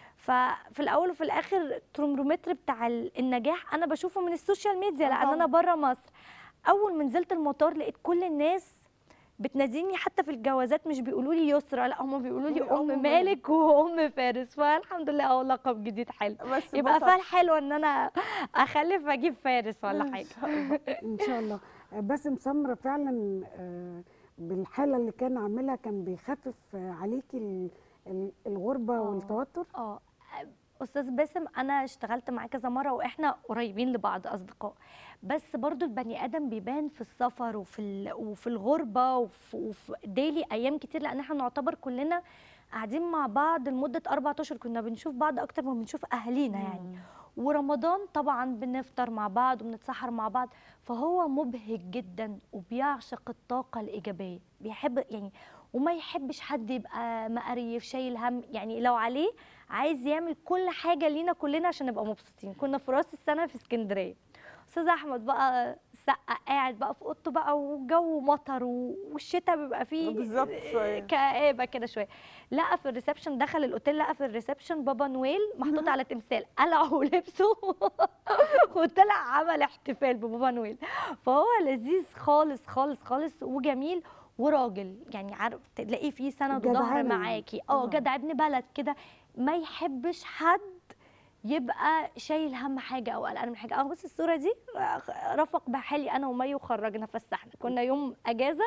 ففي الاول وفي الاخر الترومتر بتاع ال- النجاح انا بشوفه من السوشيال ميديا آه لان طبعاً. انا بره مصر اول ما نزلت المطار لقيت كل الناس بتناديني حتى في الجوازات مش بيقولوا لي يسرى لا هم بيقولوا لي بيقولوا ام أم مالك وام فارس فالحمد لله اه لقب جديد حلو بس يبقى ببساطة. فال حلو ان انا اخلف اجيب فارس ولا حاجه ان شاء الله باسم سمره فعلا آه، بالحاله اللي كان عاملها كان بيخفف آه، عليكي ال- ال- الغربه آه. والتوتر اه استاذ باسم انا اشتغلت معاه كذا مره واحنا قريبين لبعض اصدقاء بس برضو البني ادم بيبان في السفر وفي ال- وفي الغربه وفي, وفي ديلي ايام كتير لان احنا نعتبر كلنا قاعدين مع بعض لمده اربع اشهر كنا بنشوف بعض اكتر ما بنشوف اهالينا يعني ورمضان طبعا بنفطر مع بعض وبنتسحر مع بعض فهو مبهج جدا وبيعشق الطاقة الإيجابية بيحب يعني وما يحبش حد يبقى مقريف شايل هم يعني لو عليه عايز يعمل كل حاجة لينا كلنا عشان نبقى مبسوطين كنا في راس السنة في اسكندرية أستاذ أحمد بقى سقة قاعد بقى في أوضته بقى والجو مطر و- والشتاء بيبقى فيه بالظبط شوية. كآبة كده شوية لقى في الريسبشن دخل الاوتيل لقى في الريسبشن بابا نويل محطوط على تمثال قلعه لبسه وطلع عمل احتفال ببابا نويل فهو لذيذ خالص خالص خالص وجميل وراجل يعني عارف تلاقيه فيه سند وظهر جدعانة يعني. معاكي اه جدع ابن بلد كده ما يحبش حد يبقى شايل هم حاجه او قلقان من حاجه اه بس الصوره دي آه، رفق بحالي انا ومي وخرجنا فسحنا كنا يوم اجازه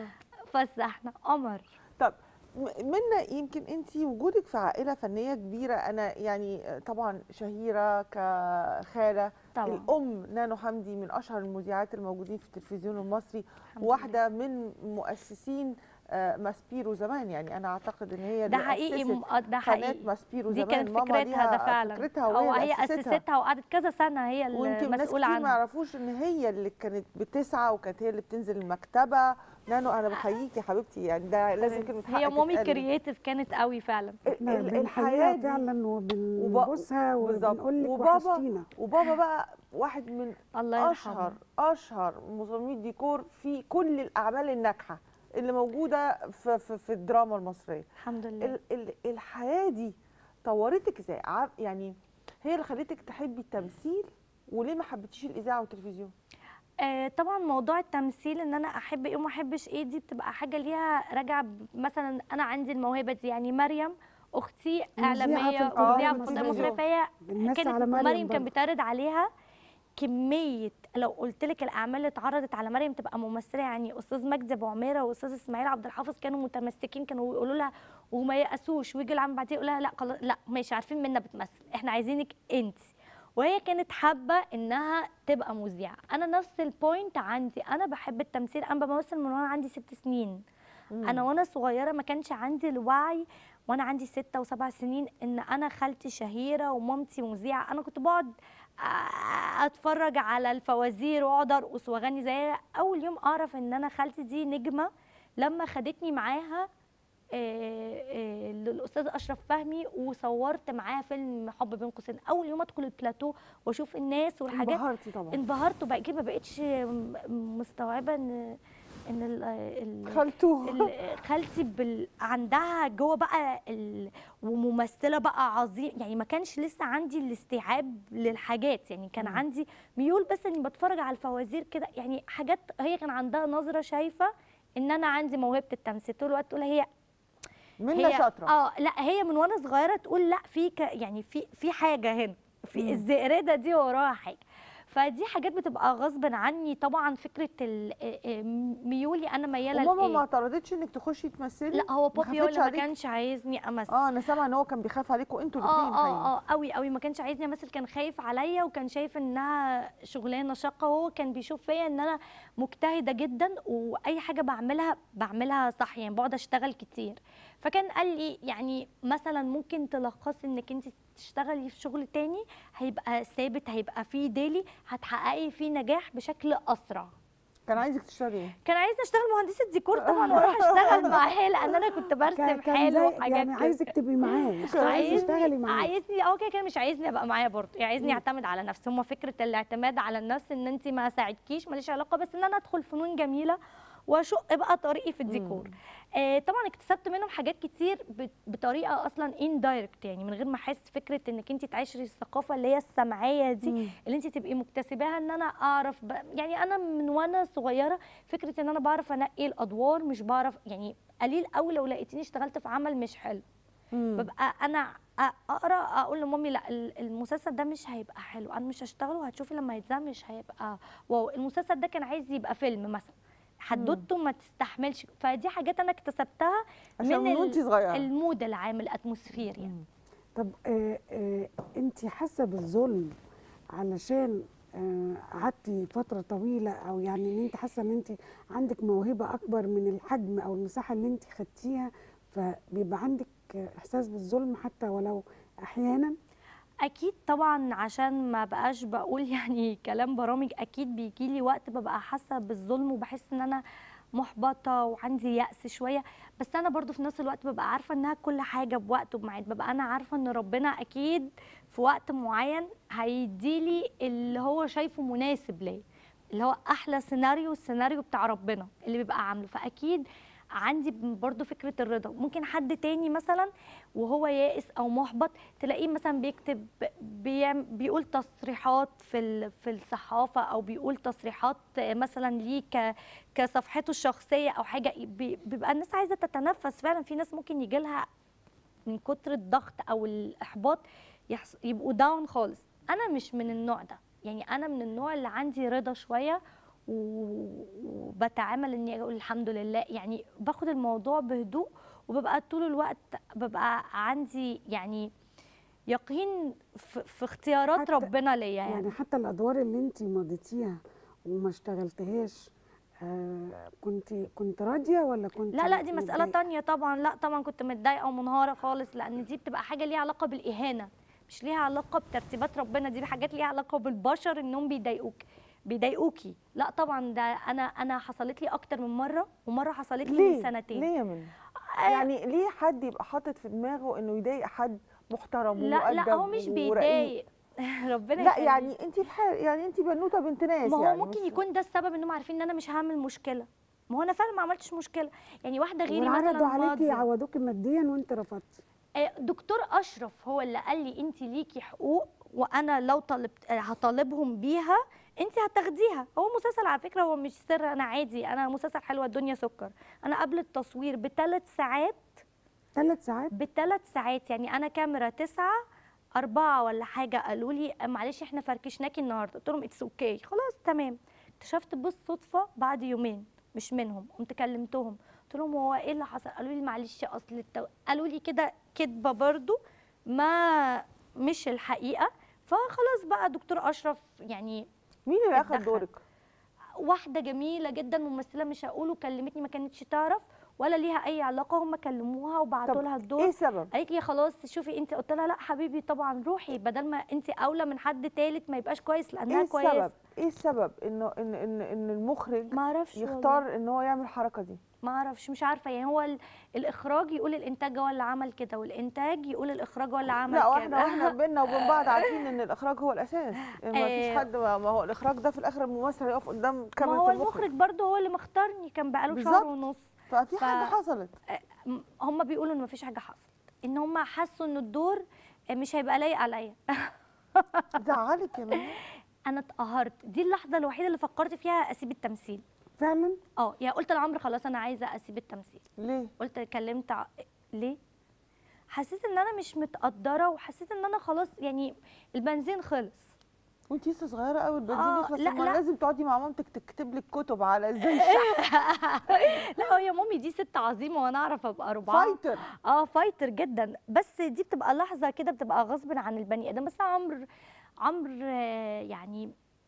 فسحنا قمر طب م- منا يمكن انت وجودك في عائله فنيه كبيره انا يعني طبعا شهيره كخاله طبعا الام نانو حمدي من اشهر المذيعات الموجودين في التلفزيون المصري الحمد واحده من مؤسسين آه، ماسبيرو زمان يعني انا اعتقد ان هي ده اللي حقيقي أسست م- آه، ده قناه حقيقي ماسبيرو دي زمان كانت ماما فكرتها ليها ده فعلا فكرتها او وهي هي اللي أسستها. اسستها وقعدت كذا سنه هي ويمكن ناس المسؤوله كتير ما عنها يعرفوش ان هي اللي كانت بتسعى وكانت هي اللي بتنزل المكتبه نانو انا بحييكي يا حبيبتي يعني ده لازم كلمه هي حق مامي تتقال. كرييتيف كانت قوي فعلا احنا ال- بنحييها دي- فعلا وبنبوسها بالظبط. وبنقول لك وبابا- وحشتينا وبابا بقى واحد من الله اشهر يرحمه اشهر مصممي ديكور في كل الاعمال الناجحه اللي موجوده في في, في الدراما المصريه الحمد لله ال ال الحياه دي طورتك ازاي ع- يعني هي اللي خلتك تحبي التمثيل وليه ما حبيتيش الاذاعه والتلفزيون آه طبعا موضوع التمثيل ان انا احب ايه وما احبش ايه دي بتبقى حاجه ليها راجعه ب- مثلا انا عندي الموهبه دي يعني مريم اختي مذيعة في اعلاميه القناة ومذيعه في المصرية. القناه المصريه فهي بنمسي كانت على مريم مريم كان برضه. بيتعرض عليها كميه لو قلت لك الاعمال اللي اتعرضت على مريم تبقى ممثله يعني استاذ مجدي ابو عميره واستاذ اسماعيل عبد الحافظ كانوا متمسكين كانوا يقولوا لها وما يأسوش ويجي العام بعدين يقول لها لا خلاص لا ماشي عارفين منا بتمثل احنا عايزينك انت وهي كانت حابه انها تبقى مذيعه انا نفس البوينت عندي انا بحب التمثيل انا بمثل من وانا عندي ست سنين انا وانا صغيره ما كانش عندي الوعي وانا عندي ستة وسبع سنين ان انا خالتي شهيره ومامتي مذيعه انا كنت بقعد آه، اتفرج على الفوازير واقعد ارقص واغني زيها اول يوم اعرف ان انا خالتي دي نجمه لما خدتني معاها آه، آه، للاستاذ اشرف فهمي وصورت معاه فيلم حب بين قوسين اول يوم ادخل البلاتو واشوف الناس والحاجات انبهرتي طبعا انبهرت وبقى كده ما بقتش م- مستوعبه ان ان ال- ال- خالته ال- خالتي بال... عندها جوه بقى ال... وممثله بقى عظيم يعني ما كانش لسه عندي الاستيعاب للحاجات يعني كان مم. عندي ميول بس اني بتفرج على الفوازير كده يعني حاجات هي كان عندها نظره شايفه ان انا عندي موهبه التمثيل طول الوقت تقول هي منا هي شاطره اه لا هي من وانا صغيره تقول لا في ك... يعني في في حاجه هنا مم. في الزئرده دي وراها حاجه فدي حاجات بتبقى غصب عني طبعا فكره ال- آه، آه، ميولي انا مياله وماما ما لايه اعترضتش انك تخشي تمثلي لا هو ما بابي هو خافتش اللي ما عليكي؟ كانش عايزني امثل اه انا سامعه ان هو كان بيخاف عليكم انتوا الاثنين اه اه اه قوي قوي ما كانش عايزني امثل كان خايف عليا وكان شايف انها شغلانه شاقه وهو كان بيشوف فيا ان انا مجتهده جدا واي حاجه بعملها بعملها صح يعني بقعد اشتغل كتير فكان قال لي يعني مثلا ممكن تلخصي انك انت تشتغلي في شغل تاني هيبقى ثابت هيبقى فيه ديلي هتحققي فيه نجاح بشكل اسرع كان عايزك تشتغلي ايه كان عايزه اشتغل مهندسه ديكور طبعا واروح اشتغل معاه لان انا كنت كان برسم كان حلو زي وحاجات يعني كده. عايزك تبقي معاه مش عايزه تشتغلي عايزني معاه عايزني اه كده كده مش عايزني ابقى معايا برضه يعني عايزني مم. اعتمد على نفسي هما فكره الاعتماد على النفس ان انت ما ساعدكيش ماليش علاقه بس ان انا ادخل فنون جميله واشق بقى طريقي في الديكور آه طبعا اكتسبت منهم حاجات كتير ب- بطريقه اصلا اندايركت يعني من غير ما احس فكره انك انت تعيشي الثقافه اللي هي السمعيه دي مم. اللي انت تبقي مكتسباها ان انا اعرف ب... يعني انا من وانا صغيره فكره ان انا بعرف انقي الادوار مش بعرف يعني قليل قوي لو لقيتيني اشتغلت في عمل مش حلو مم. ببقى انا أ- اقرا اقول لمامي لا ال- المسلسل ده مش هيبقى حلو انا مش هشتغله وهتشوفي لما يتذاع مش هيبقى واو المسلسل ده كان عايز يبقى فيلم مثلا حدوته ما تستحملش فدي حاجات انا اكتسبتها عشان من ال- وانت صغيره المود العام الاتموسفير يعني طب آه آه انت حاسه بالظلم علشان آه، قعدتي فتره طويله او يعني ان انت حاسه ان انت عندك موهبه اكبر من الحجم او المساحه اللي انت خدتيها فبيبقى عندك آه، احساس بالظلم حتى ولو احيانا اكيد طبعا عشان ما بقاش بقول يعني كلام برامج اكيد بيجي لي وقت ببقى حاسه بالظلم وبحس ان انا محبطه وعندي يأس شويه بس انا برضو في نفس الوقت ببقى عارفه انها كل حاجه بوقت وبميعاد ببقى انا عارفه ان ربنا اكيد في وقت معين هيديلي اللي هو شايفه مناسب ليا اللي هو احلى سيناريو السيناريو بتاع ربنا اللي بيبقى عامله فاكيد عندي برضو فكره الرضا ممكن حد تاني مثلا وهو يائس او محبط تلاقيه مثلا بيكتب بيعم- بيقول تصريحات في ال- في الصحافه او بيقول تصريحات مثلا ليه ك- كصفحته الشخصيه او حاجه بي- بيبقى الناس عايزه تتنفس فعلا في ناس ممكن يجي لها من كتر الضغط او الاحباط يحص... يبقوا داون خالص انا مش من النوع ده يعني انا من النوع اللي عندي رضا شويه و- وبتعامل اني اقول الحمد لله يعني باخد الموضوع بهدوء وببقى طول الوقت ببقى عندي يعني يقين في, في اختيارات حتى- ربنا ليا يعني, يعني حتى الادوار اللي انت مضيتيها وما اشتغلتهاش آه كنت كنت راضيه ولا كنت لا لا دي مسألة متضايقة؟ تانية طبعا لا طبعا كنت متضايقة ومنهارة خالص لأن دي بتبقى حاجة ليها علاقة بالإهانة مش ليها علاقة بترتيبات ربنا دي حاجات ليها علاقة بالبشر إنهم بيضايقوك بيضايقوكي لا طبعا ده أنا أنا حصلت لي أكتر من مرة ومرة حصلت لي من ليه سنتين ليه يا منى آه، يعني ليه حد يبقى حاطط في دماغه انه يضايق حد محترم لا لا هو ومؤدب مش ورقيق؟ بيضايق ربنا لا يخليك. يعني انت في حال يعني انت بنوته بنت ناس ما هو يعني ممكن مش- يكون ده السبب انهم عارفين ان انا مش هعمل مشكله ما هو انا فعلا ما عملتش مشكله يعني واحده غيري وعرضوا مثلا عليكي ماضية. يعوضوكي ماديا وانت رفضتي آه، دكتور اشرف هو اللي قال لي انت ليكي حقوق وانا لو طلبت آه، هطالبهم بيها انت هتاخديها هو مسلسل على فكره هو مش سر انا عادي انا مسلسل حلوه الدنيا سكر انا قبل التصوير بثلاث ساعات ثلاث ساعات بثلاث ساعات يعني انا كاميرا تسعة أربعة ولا حاجة قالوا لي معلش احنا فركشناكي النهارده قلت لهم اتس اوكي خلاص تمام اكتشفت بالصدفة بعد يومين مش منهم قمت كلمتهم قلت لهم هو ايه اللي حصل قالوا لي معلش اصل التو... قالوا لي كده كدبة برضو ما مش الحقيقة فخلاص بقى دكتور أشرف يعني مين اللي اخذ اتدخل. دورك واحده جميله جدا ممثله مش هقوله كلمتني ما كانتش تعرف ولا ليها اي علاقه هم كلموها وبعتوا طب لها ايه الدور السبب قالت لي خلاص شوفي انت قلت لها لا حبيبي طبعا روحي بدل ما انت اولى من حد تالت ما يبقاش كويس لانها ايه كويس السبب ايه السبب انه ان ان ان المخرج ما اعرفش والله. يختار ان هو يعمل الحركه دي ما اعرفش مش عارفه يعني هو ال- الاخراج يقول الانتاج هو اللي عمل كده والانتاج يقول الاخراج هو اللي عمل لا كده واحنا واحنا بينا وبين بعض عارفين ان الاخراج هو الاساس يعني ما فيش آه. حد ما ما هو الاخراج ده في الاخر الممثل يقف قدام ما كاميرا هو المخرج المخرج برضه هو اللي مختارني كان بقاله شهر بالظبط. ونص ففي ف- حاجه حصلت هم بيقولوا ان مفيش حاجه حصلت ان هم حسوا ان الدور مش هيبقى لايق عليا زعلك يا منى انا اتقهرت دي اللحظه الوحيده اللي فكرت فيها اسيب التمثيل فعلا اه يعني قلت لعمرو خلاص انا عايزه اسيب التمثيل ليه قلت كلمت ع... ليه حسيت ان انا مش متقدره وحسيت ان انا خلاص يعني البنزين خلص وانت لسه صغيره قوي البنزين آه، يخلص لا، ما لا. لازم تقعدي مع مامتك تكتب لك كتب على ازاي لا هي مامي دي ست عظيمه وانا اعرف ابقى ربعها فايتر اه فايتر جدا بس دي بتبقى لحظه كده بتبقى غصب عن البني ادم بس عمرو عمرو آه، يعني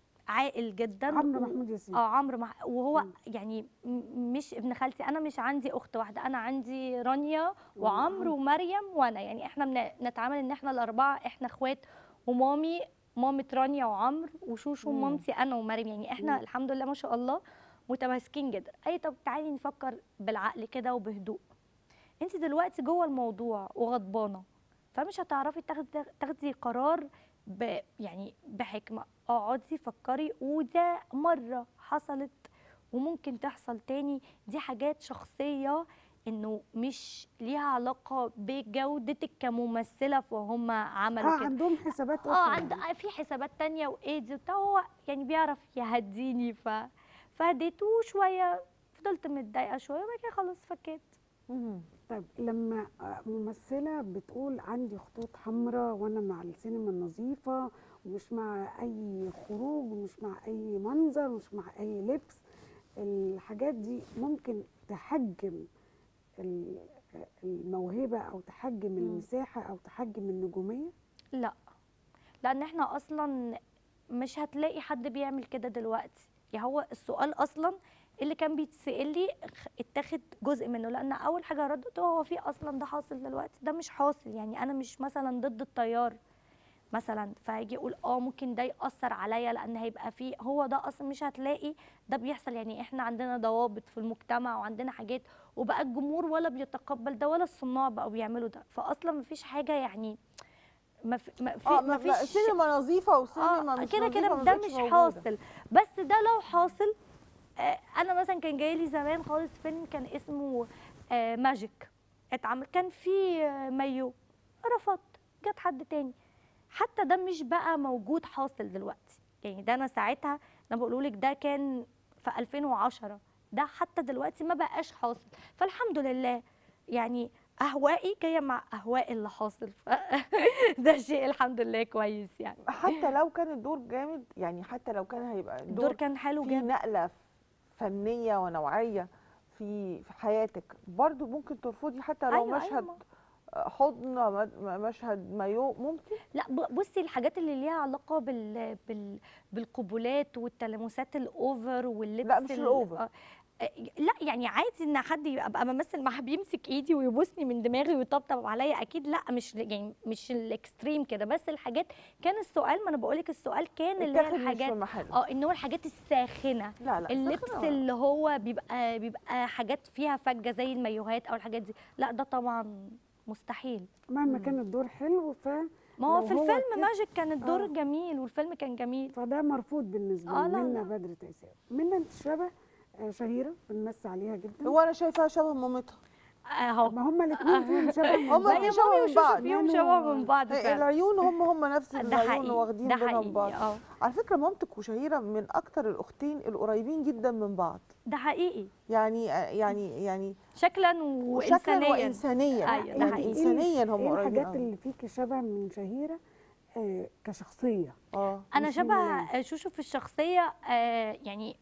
عاقل جدا عمرو و- محمود ياسين اه عمرو مح... وهو مم. يعني م- مش ابن خالتي انا مش عندي اخت واحده انا عندي رانيا وعمرو ومريم وانا يعني احنا بن- نتعامل ان احنا الاربعه احنا اخوات ومامي مامة رانيا وعمرو وشوشو مم. ومامتي انا ومريم يعني احنا مم. الحمد لله ما شاء الله متماسكين جدا اي طب تعالي نفكر بالعقل كده وبهدوء انت دلوقتي جوه الموضوع وغضبانه فمش هتعرفي تاخدي تاخدي قرار ب يعني بحكمه اقعدي فكري وده مره حصلت وممكن تحصل تاني دي حاجات شخصيه انه مش ليها علاقه بجودتك كممثله فهم عملوا اه كده عندهم حسابات اه أخرى عند يعني. في حسابات تانية وايدز وبتاع هو يعني بيعرف يهديني ف فهديته شويه فضلت متضايقه شويه وبعد كده خلاص فكيت مهم. طيب لما آه، ممثلة بتقول عندي خطوط حمراء وأنا مع السينما النظيفة ومش مع أي خروج ومش مع أي منظر ومش مع أي لبس الحاجات دي ممكن تحجم ال- آه، الموهبة أو تحجم مم. المساحة أو تحجم النجومية لا لان احنا اصلا مش هتلاقي حد بيعمل كده دلوقتي يعني هو السؤال اصلا اللي كان بيتسال لي خ- اتاخد جزء منه لان اول حاجه ردته هو في اصلا ده حاصل دلوقتي ده مش حاصل يعني انا مش مثلا ضد التيار مثلا فيجي يقول اه ممكن ده ياثر عليا لان هيبقى فيه هو ده اصلا مش هتلاقي ده بيحصل يعني احنا عندنا ضوابط في المجتمع وعندنا حاجات وبقى الجمهور ولا بيتقبل ده ولا الصناع بقوا بيعملوا ده فاصلا مفيش حاجه يعني ما في ما في اه ما ما فيش سينما نظيفه وسينما اه مش كده نظيفة كده ما ده بقتش مش موجودة. حاصل بس ده لو حاصل آه انا مثلا كان جاي لي زمان خالص فيلم كان اسمه آه ماجيك اتعمل كان فيه آه مايو رفضت جت حد تاني حتى ده مش بقى موجود حاصل دلوقتي يعني ده انا ساعتها انا بقول لك ده كان في 2010 ده حتى دلوقتي ما بقاش حاصل فالحمد لله يعني اهوائي جايه مع اهواء اللي حاصل ف ده شيء الحمد لله كويس يعني حتى لو كان الدور جامد يعني حتى لو كان هيبقى الدور الدور كان حلو في جدا نقله فنيه ونوعيه في في حياتك برضو ممكن ترفضي حتى لو أيوة، أيوة، مشهد ما- حضن م- مشهد مايو ممكن لا ب- بصي الحاجات اللي ليها علاقه بال... بال... بالقبلات والتلامسات الاوفر واللبس لا، مش ال- الأوفر. آه، آه، لا يعني عادي ان حد يبقى ابقى بمثل معاه بيمسك ايدي ويبوسني من دماغي ويطبطب عليا اكيد لا مش يعني مش الاكستريم كده بس الحاجات كان السؤال ما انا بقول لك السؤال كان اللي هي اتاخد مش في الحاجات محله اه ان هو الحاجات الساخنه لا لا اللبس سخنة. اللي هو بيبقى بيبقى حاجات فيها فجه زي المايوهات او الحاجات دي لا ده طبعا مستحيل مهما مم. كان الدور حلو ف ما هو لو في هو الفيلم كده- ماجيك كان الدور آه. جميل والفيلم كان جميل فده مرفوض بالنسبة آه، لي لا، منا لا. بدر تيسير منا انت شبه آه، شهيرة بنمسي عليها جدا هو انا شايفاها شبه مامتها اهو ما هما الاثنين فيهم شبه من هما بعض. الاتنين شبه من بعض. فيهم شبه من بعض هي فعلا العيون هم هم نفس ده العيون حقيقي واخدين ده بينهم بعض حقيقي اه على فكره مامتك وشهيره من اكتر الاختين القريبين جدا من بعض ده حقيقي يعني يعني يعني شكلا وشكلا وانسانيا وانسانيا أيوة، ده يعني حقيقي. انسانيا هم ايه قريبين الحاجات أوي. اللي فيكي شبه من شهيرة آه، كشخصية اه انا مش من شبه شوشو في الشخصيه آه يعني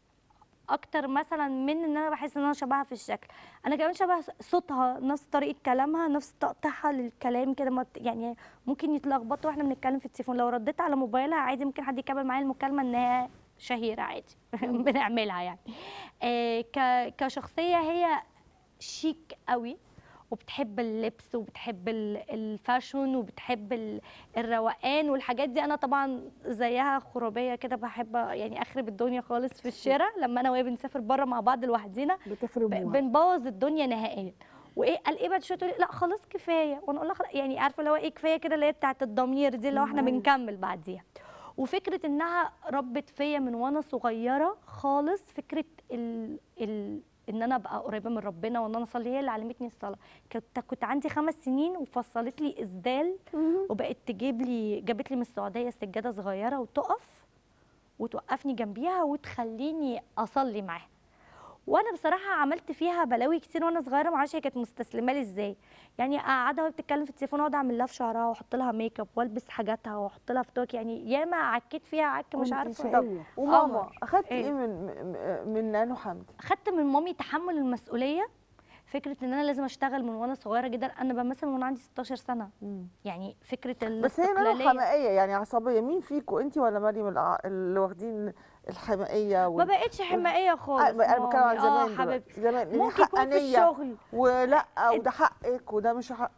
اكتر مثلا من ان انا بحس ان انا شبهها في الشكل انا كمان شبه صوتها نفس طريقه كلامها نفس تقطيعها للكلام كده ما ت- يعني ممكن يتلخبطوا واحنا بنتكلم في التليفون لو رديت على موبايلها عادي ممكن حد يكمل معايا المكالمه ان هي شهيره عادي بنعملها يعني آه ك كشخصيه هي شيك قوي وبتحب اللبس وبتحب ال- الفاشون وبتحب ال- الروقان والحاجات دي انا طبعا زيها خرابيه كده بحب يعني اخرب الدنيا خالص في الشارع لما انا وهي بنسافر بره مع بعض لوحدينا ب- بتخربوها بنبوظ الدنيا نهائيا وايه قال ايه بعد شويه تقولي لا خلاص كفايه وانا اقول لها خلاص يعني عارفه اللي هو ايه كفايه كده اللي هي بتاعت الضمير دي اللي هو احنا أيوة. بنكمل بعديها وفكره انها ربت فيا من وانا صغيره خالص فكره ال ال ان انا ابقى قريبه من ربنا وان انا اصلي هي اللي علمتني الصلاه كنت كنت عندي خمس سنين وفصلت لي اسدال وبقت تجيب لي جابت لي من السعوديه سجاده صغيره وتقف وتوقفني جنبيها وتخليني اصلي معاها وانا بصراحه عملت فيها بلاوي كتير وانا صغيره معرفش هي كانت مستسلمه لي ازاي يعني قاعده وهي بتتكلم في التليفون اقعد اعمل لها في شعرها واحط لها ميك اب والبس حاجاتها واحط لها في توك يعني ياما عكيت فيها عك مش كنت عارفه شقية. وماما قمر. اخدتي إيه؟ ايه من م- من نانو حمدي خدت من مامي تحمل المسؤوليه فكره ان انا لازم اشتغل من وانا صغيره جدا انا بمثل من وانا عندي 16 سنه يعني فكره بس هي نانو الاستقلاليه حمائيه يعني عصبيه مين فيكم انت ولا مريم الع- اللي واخدين الحمائيه ما وال... بقتش حمائيه خالص آه، انا بتكلم عن مامي. زمان اه دلوقتي. حبيبتي زمان إن ممكن يكون في حقانية الشغل ولا وده حقك وده مش حق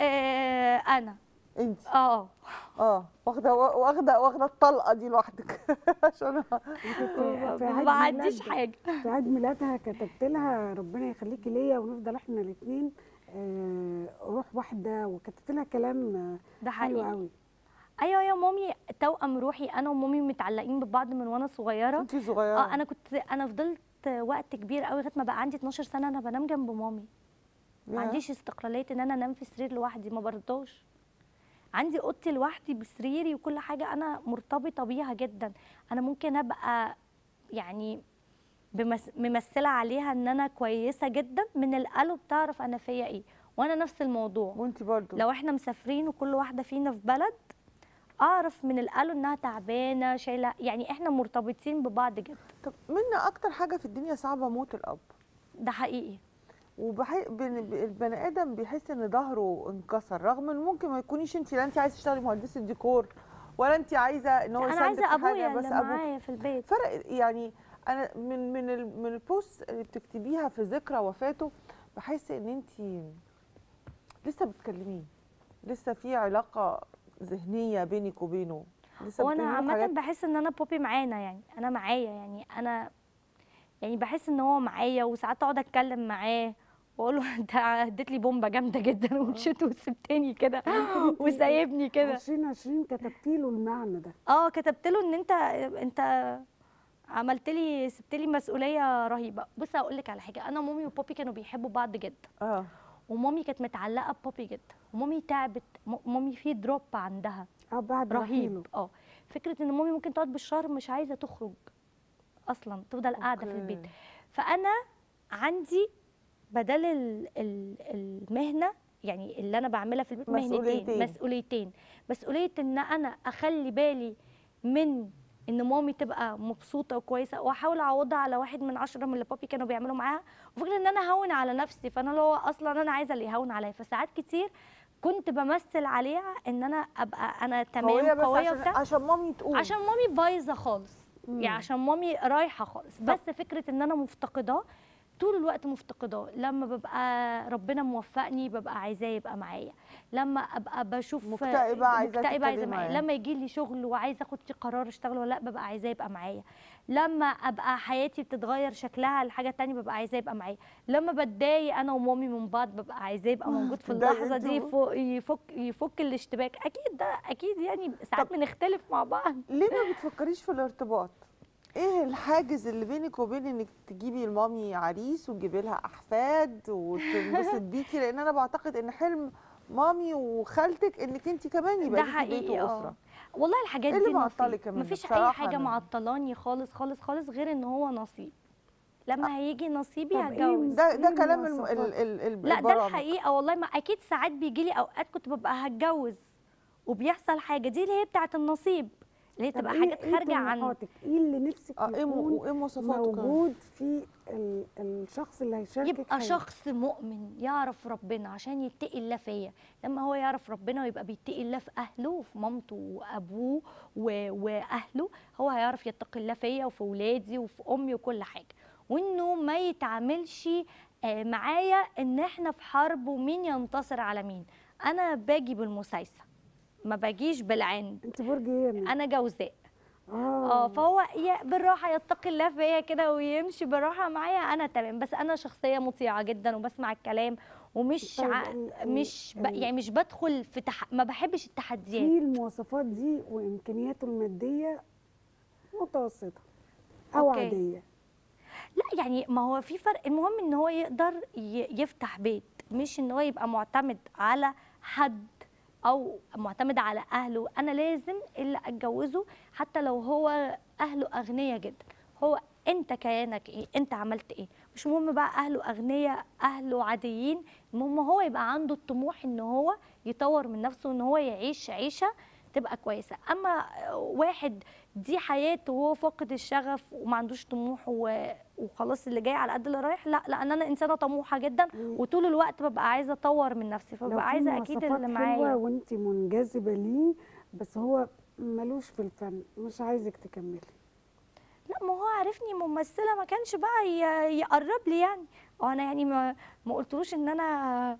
آه انا انت اه اه واخده واخده واخده الطلقه دي لوحدك عشان في ما عيد بعديش ميلاد- حاجه في عيد ميلادها كتبت لها ربنا يخليكي ليا ونفضل احنا الاثنين روح واحده وكتبت لها كلام آه، ده حلو حقيقي قوي ايوه يا مامي توأم روحي انا ومامي متعلقين ببعض من وانا صغيره انت صغيره اه انا كنت انا فضلت وقت كبير قوي لغايه ما بقى عندي 12 سنه انا بنام جنب مامي ما يا. عنديش استقلاليه ان انا انام في سرير لوحدي ما برضاش عندي اوضتي لوحدي بسريري وكل حاجه انا مرتبطه بيها جدا انا ممكن ابقى يعني بمس... ممثله عليها ان انا كويسه جدا من القلب بتعرف انا فيا ايه وانا نفس الموضوع وانت برضو لو احنا مسافرين وكل واحده فينا في بلد اعرف من القلب انها تعبانه شايله يعني احنا مرتبطين ببعض جدا طب منا اكتر حاجه في الدنيا صعبه موت الاب ده حقيقي وبحي... بن- ب- البني ادم بيحس ان ظهره انكسر رغم ان ممكن ما يكونيش انت لا انت عايزه تشتغلي مهندسه ديكور ولا انت عايزه ان هو انا يساعدك عايزه في ابويا حاجه بس اللي ابوك معايا في البيت فرق يعني انا من من ال- من البوست اللي بتكتبيها في ذكرى وفاته بحس ان انت لسه بتكلميه لسه في علاقه ذهنيه بينك وبينه لسه وانا بتكلميه عامه حاجات بحس ان انا بوبي معانا يعني انا معايا يعني انا يعني بحس ان هو معايا وساعات اقعد اتكلم معاه واقول له انت اديت لي بومبه جامده جدا ومشيت وسبتني كده وسايبني كده 2020 كتبتي له المعنى ده اه كتبت له ان انت انت عملت لي سبت لي مسؤوليه رهيبه بص هقول لك على حاجه انا ومامي وبابي كانوا بيحبوا بعض جدا اه ومامي كانت متعلقه ببابي جدا ومامي تعبت م- مامي في دروب عندها اه بعد رحيله رهيب اه فكره ان مامي ممكن تقعد بالشهر مش عايزه تخرج اصلا تفضل قاعده في البيت أوكي. فانا عندي بدل ال- ال- المهنه يعني اللي انا بعملها في البيت مهنتين مسؤوليتين. مسؤوليتين مسؤوليه ان انا اخلي بالي من ان مامي تبقى مبسوطه وكويسه واحاول اعوضها على واحد من عشرة من اللي بابي كانوا بيعملوا معاها وفكره ان انا اهون على نفسي فانا اللي هو اصلا انا عايزه اللي يهون عليا فساعات كتير كنت بمثل عليها ان انا ابقى انا تمام قويه بس قويه عشان, وبتاع عشان مامي تقول عشان مامي بايظه خالص مم. يعني عشان مامي رايحه خالص بس فكره ان انا مفتقداه طول الوقت مفتقداه لما ببقى ربنا موفقني ببقى عايزاه يبقى معايا لما ابقى بشوف مكتئبة عايزاه مكتئبه عايزه تتكلمي معايا معاه. لما يجي لي شغل وعايزه اخد فيه قرار اشتغل ولا لا ببقى عايزاه يبقى معايا لما ابقى حياتي بتتغير شكلها لحاجه تانية ببقى عايزاه يبقى معايا لما بتضايق انا ومامي من بعض ببقى عايزاه يبقى موجود في تتضايقي اللحظه دي انتوا؟ يفك يفك, يفك الاشتباك اكيد ده اكيد يعني ساعات بنختلف مع بعض ليه ما بتفكريش في الارتباط ايه الحاجز اللي بينك وبين انك تجيبي لمامي عريس وتجيبي لها احفاد وتنبسط بيكي لان انا بعتقد ان حلم مامي وخالتك انك انت كمان يبقى ده ليكي بيت حقيقي اه واسره والله الحاجات إيه اللي دي معطلك نصيب يا منى؟ مفيش اي بصراحة حاجه أنا- معطلاني خالص خالص خالص غير ان هو نصيب لما هيجي نصيبي طب إيه هتجوز ده ده إيه كلام الم... المواصفات؟ ال... ال... ال... لا ده البرامج. الحقيقه والله ما اكيد ساعات بيجي لي اوقات كنت ببقى هتجوز وبيحصل حاجه دي اللي هي بتاعه النصيب اللي هي طب تبقى إيه- حاجات إيه خارجه عن طموحاتك؟ ايه اللي نفسك اه ايه م... يكون وايه مواصفاته كمان؟ موجود في ال- الشخص اللي هيشاركك يبقى حياتك؟ شخص مؤمن يعرف ربنا عشان يتقي الله فيا لما هو يعرف ربنا ويبقى بيتقي الله في اهله وفي مامته وابوه و... واهله هو هيعرف يتقي الله فيا وفي ولادي وفي امي وكل حاجه وانه ما يتعاملش آه، معايا ان احنا في حرب ومين ينتصر على مين انا باجي بالمسايسه ما باجيش بالعند انت برج ايه يا مي؟ انا جوزاء اه اه فهو ي- بالراحه يتقي الله فيا كده ويمشي بالراحه معايا انا تمام بس انا شخصيه مطيعه جدا وبسمع الكلام ومش طيب ع... ال- ال- مش ب... ال- يعني مش بدخل في تح... ما بحبش التحديات في المواصفات دي وامكانياته الماديه متوسطه او أوكي. عاديه لا يعني ما هو في فرق المهم ان هو يقدر ي- يفتح بيت مش ان هو يبقى معتمد على حد او معتمد على اهله انا لازم اللي اتجوزه حتى لو هو اهله اغنياء جدا هو انت كيانك ايه انت عملت ايه مش مهم بقى اهله اغنياء اهله عاديين المهم هو يبقى عنده الطموح ان هو يطور من نفسه ان هو يعيش عيشه تبقى كويسه اما واحد دي حياته وهو فاقد الشغف وما عندوش طموح و- وخلاص اللي جاي على قد اللي رايح لا لان انا انسانه طموحه جدا وطول الوقت ببقى عايزه اطور من نفسي لو فببقى في عايزه اكيد مواصفات اللي حلوه معايا وانت منجذبه ليه بس هو ملوش في الفن مش عايزك تكملي لا ما هو عارفني ممثله ما كانش بقى ي- يقرب لي يعني وانا يعني ما ما قلتلوش ان انا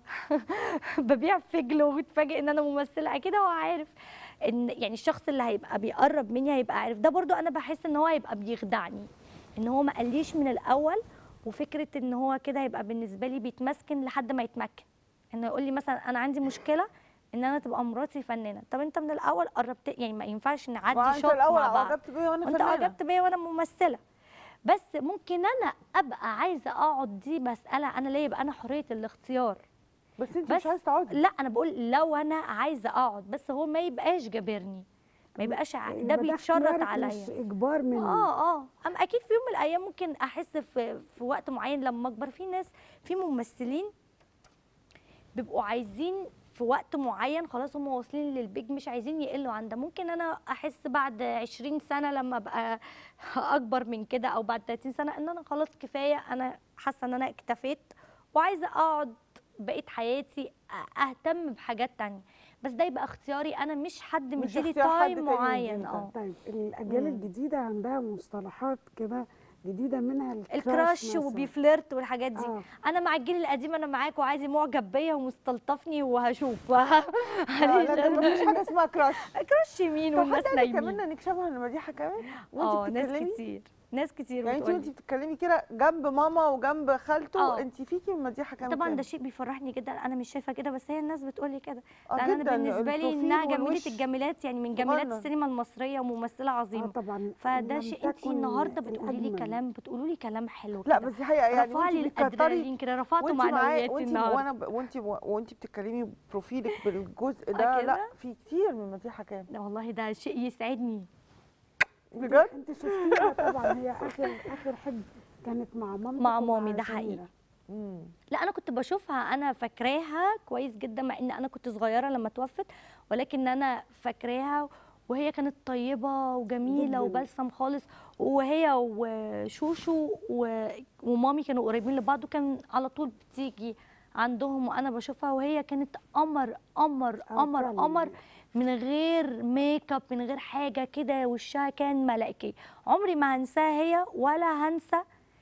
ببيع فجل وبتفاجئ ان انا ممثله اكيد هو عارف ان يعني الشخص اللي هيبقى بيقرب مني هيبقى عارف ده برضو انا بحس ان هو هيبقى بيخدعني ان هو ما قاليش من الاول وفكره ان هو كده هيبقى بالنسبه لي بيتمسكن لحد ما يتمكن انه يقول لي مثلا انا عندي مشكله ان انا تبقى مراتي فنانه طب انت من الاول قربت يعني ما ينفعش نعدي وانت شوط الاول مع بعض اعجبت بيا وانا وانت فنانه اعجبت بيا وانا ممثله بس ممكن انا ابقى عايزه اقعد دي مساله انا ليه يبقى انا حريه الاختيار بس انت بس مش عايز تقعدي لا انا بقول لو انا عايزه اقعد بس هو ما يبقاش جابرني ما يبقاش ع- ده يبقى بيتشرط اختيارك عليا مش اجبار مني اه اه أم اكيد في يوم من الايام ممكن احس في في وقت معين لما اكبر في ناس في ممثلين بيبقوا عايزين في وقت معين خلاص هم واصلين للبيج مش عايزين يقلوا عن ده ممكن انا احس بعد 20 سنه لما ابقى اكبر من كده او بعد 30 سنه ان انا خلاص كفايه انا حاسه ان انا اكتفيت وعايزه اقعد بقيه حياتي أ- اهتم بحاجات تانية بس ده يبقى اختياري انا مش حد مش مديلي اختيار حد تايم تاني معين يديك اه طيب الاجيال مم. الجديده عندها مصطلحات كده جديده منها الكراش الكراش مثلاً. وبيفلرت والحاجات دي آه. انا مع الجيل القديم انا معاك وعايزي معجب بيا ومستلطفني وهشوف آه، معلش لا ده مفيش حاجه اسمها كراش كراش يمين طب والناس حد قال لك كمان نايمين انك شبه المديحه كمان اه وانت ناس بتتكلمي كتير ناس كتير يعني انت بتقولي. وانت بتتكلمي كده جنب ماما وجنب خالته آه. انت فيكي من مديحه كمان طبعا كام؟ ده شيء بيفرحني جدا انا مش شايفه كده بس هي الناس بتقولي كده آه لان انا جداً، بالنسبه لي البروفيل انها جميله والوش الجميلات يعني من جميلات صغنن. السينما المصريه وممثله اه عظيمه طبعا فده لم شيء انت تكن النهارده بتقولي لي الأجمل. كلام بتقولوا لي كلام حلو لا كده بس دي حقيقه يعني رفع لي وانت بتكتري الادرينالين كده رفعتوا وانت معايا معنوياتي وانت النهارده وانا ب... وانت وانت بتتكلمي بروفيلك بالجزء ده آه لا كده؟ في كتير من مديحه كام لا والله ده شيء يسعدني بجد انت شفتيها طبعا هي اخر اخر حب كانت مع مامتك مع ومع مامي، ده سميرة. حقيقي. مم. لا انا كنت بشوفها انا فاكراها كويس جدا مع ان انا كنت صغيره لما توفت ولكن انا فاكراها وهي كانت طيبه وجميله جداً. وبلسم خالص وهي وشوشو و- ومامي كانوا قريبين لبعض وكان على طول بتيجي عندهم وانا بشوفها وهي كانت قمر قمر آه، قمر فعلاً. قمر من غير ميك اب من غير حاجه كده وشها كان ملائكي عمري ما هنساها هي ولا هنسى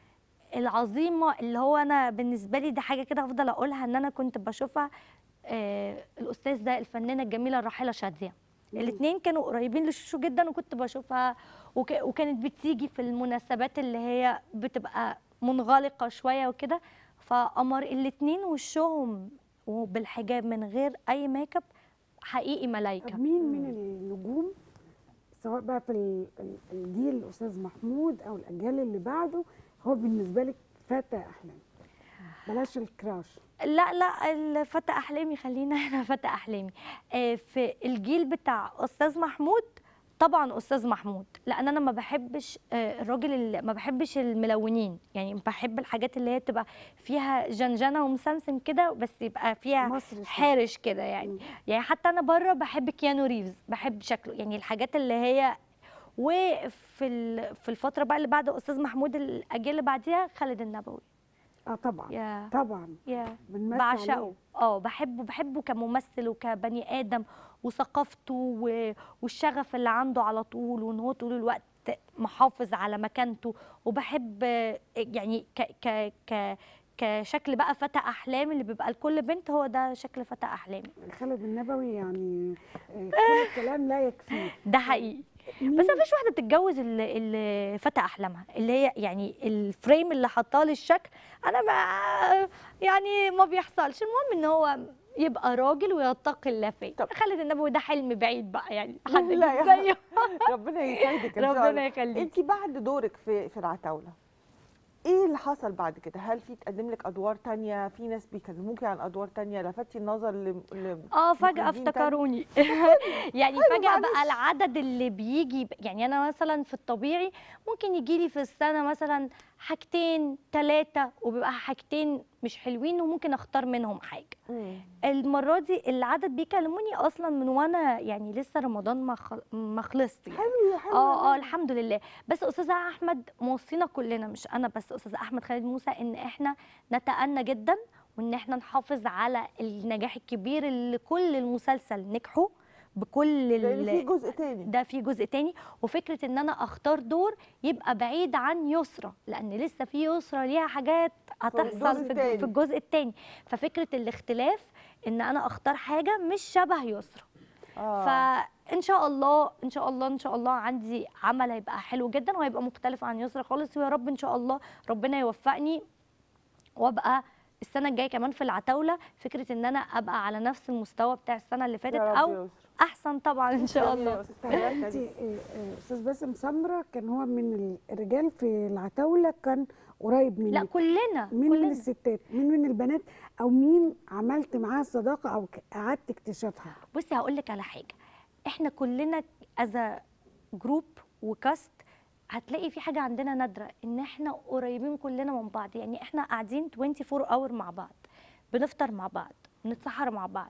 العظيمه اللي هو انا بالنسبه لي دي حاجه كده هفضل اقولها ان انا كنت بشوفها آه الاستاذ ده الفنانه الجميله الراحله شاديه الاثنين كانوا قريبين لشوشو جدا وكنت بشوفها وك... وكانت بتيجي في المناسبات اللي هي بتبقى منغلقه شويه وكده فقمر الاثنين وشهم وبالحجاب من غير اي ميك اب حقيقي ملايكه طب مين من النجوم سواء بقى في ال- ال- الجيل الاستاذ محمود او الاجيال اللي بعده هو بالنسبه لك فتى احلام بلاش الكراش لا لا الفتى احلامي خلينا هنا فتى احلامي آه، في الجيل بتاع استاذ محمود طبعا استاذ محمود لان انا ما بحبش آه، الراجل اللي ما بحبش الملونين يعني بحب الحاجات اللي هي تبقى فيها جنجنه ومسمسم كده بس يبقى فيها مصري شوية. حارش كده يعني يعني حتى انا بره بحب كيانو ريفز بحب شكله يعني الحاجات اللي هي وفي ال- في الفتره بقى اللي بعد استاذ محمود الاجيال اللي بعديها خالد النبوي اه طبعا يا طبعا يا بنمثل بعشقه عليه. اه بحبه بحبه كممثل وكبني ادم وثقافته و- والشغف اللي عنده على طول وان هو طول الوقت محافظ على مكانته وبحب آه، يعني ك ك ك كشكل بقى فتى احلام اللي بيبقى لكل بنت هو ده شكل فتى احلامي خالد النبوي يعني آه، كل الكلام لا يكفي ده حقيقي بس مفيش واحده بتتجوز اللي, اللي فتى احلامها اللي هي يعني الفريم اللي حطاه للشكل انا ما يعني ما بيحصلش المهم ان هو يبقى راجل ويتقي الله فيه طب. خالد النبوي ده حلم بعيد بقى يعني حد لا يا يجيب زيه ربنا يسعدك ان شاء ربنا الله يخليك انت بعد دورك في في العتاوله ايه اللي حصل بعد كده هل في تقدم لك ادوار تانية في ناس بيكلموكي عن ادوار تانية لفتي النظر ل... ل... اه فجأة مخرجين تاني؟ افتكروني يعني فجأة بقى معلش. العدد اللي بيجي ب- يعني أنا مثلا في الطبيعي ممكن يجي لي في السنة مثلا حاجتين ثلاثة وبيبقى حاجتين مش حلوين وممكن أختار منهم حاجة مم. المرة دي العدد بيكلموني أصلا من وأنا يعني لسه رمضان ما خل- ما خلصت يعني. حلو يا حلو اه اه الحمد لله بس استاذ احمد موصينا كلنا مش انا بس استاذ احمد خالد موسى ان احنا نتأنى جدا وان احنا نحافظ على النجاح الكبير اللي كل المسلسل نجحوا بكل لان ال- في جزء تاني ده في جزء تاني وفكره ان انا اختار دور يبقى بعيد عن يسرى لان لسه في يسرى ليها حاجات هتحصل الجزء في, التاني. في الجزء التاني ففكره الاختلاف ان انا اختار حاجه مش شبه يسرى آه. فان شاء الله ان شاء الله ان شاء الله عندي عمل هيبقى حلو جدا وهيبقى مختلف عن يسرا خالص ويا رب ان شاء الله ربنا يوفقني وابقى السنه الجايه كمان في العتاوله فكره ان انا ابقى على نفس المستوى بتاع السنه اللي فاتت يا رب او يستر. احسن طبعا ان شاء آمين يا الله أستاذ. انت استاذ باسم سمره كان هو من الرجال في العتاوله كان قريب منك لا كلنا مين من كلنا الستات مين من البنات او مين عملت معاها صداقه او ك- قعدت اكتشافها بصي هقول لك على حاجه احنا كلنا از جروب وكاست هتلاقي في حاجه عندنا نادره ان احنا قريبين كلنا من بعض يعني احنا قاعدين 24 اور مع بعض بنفطر مع بعض بنتسحر مع بعض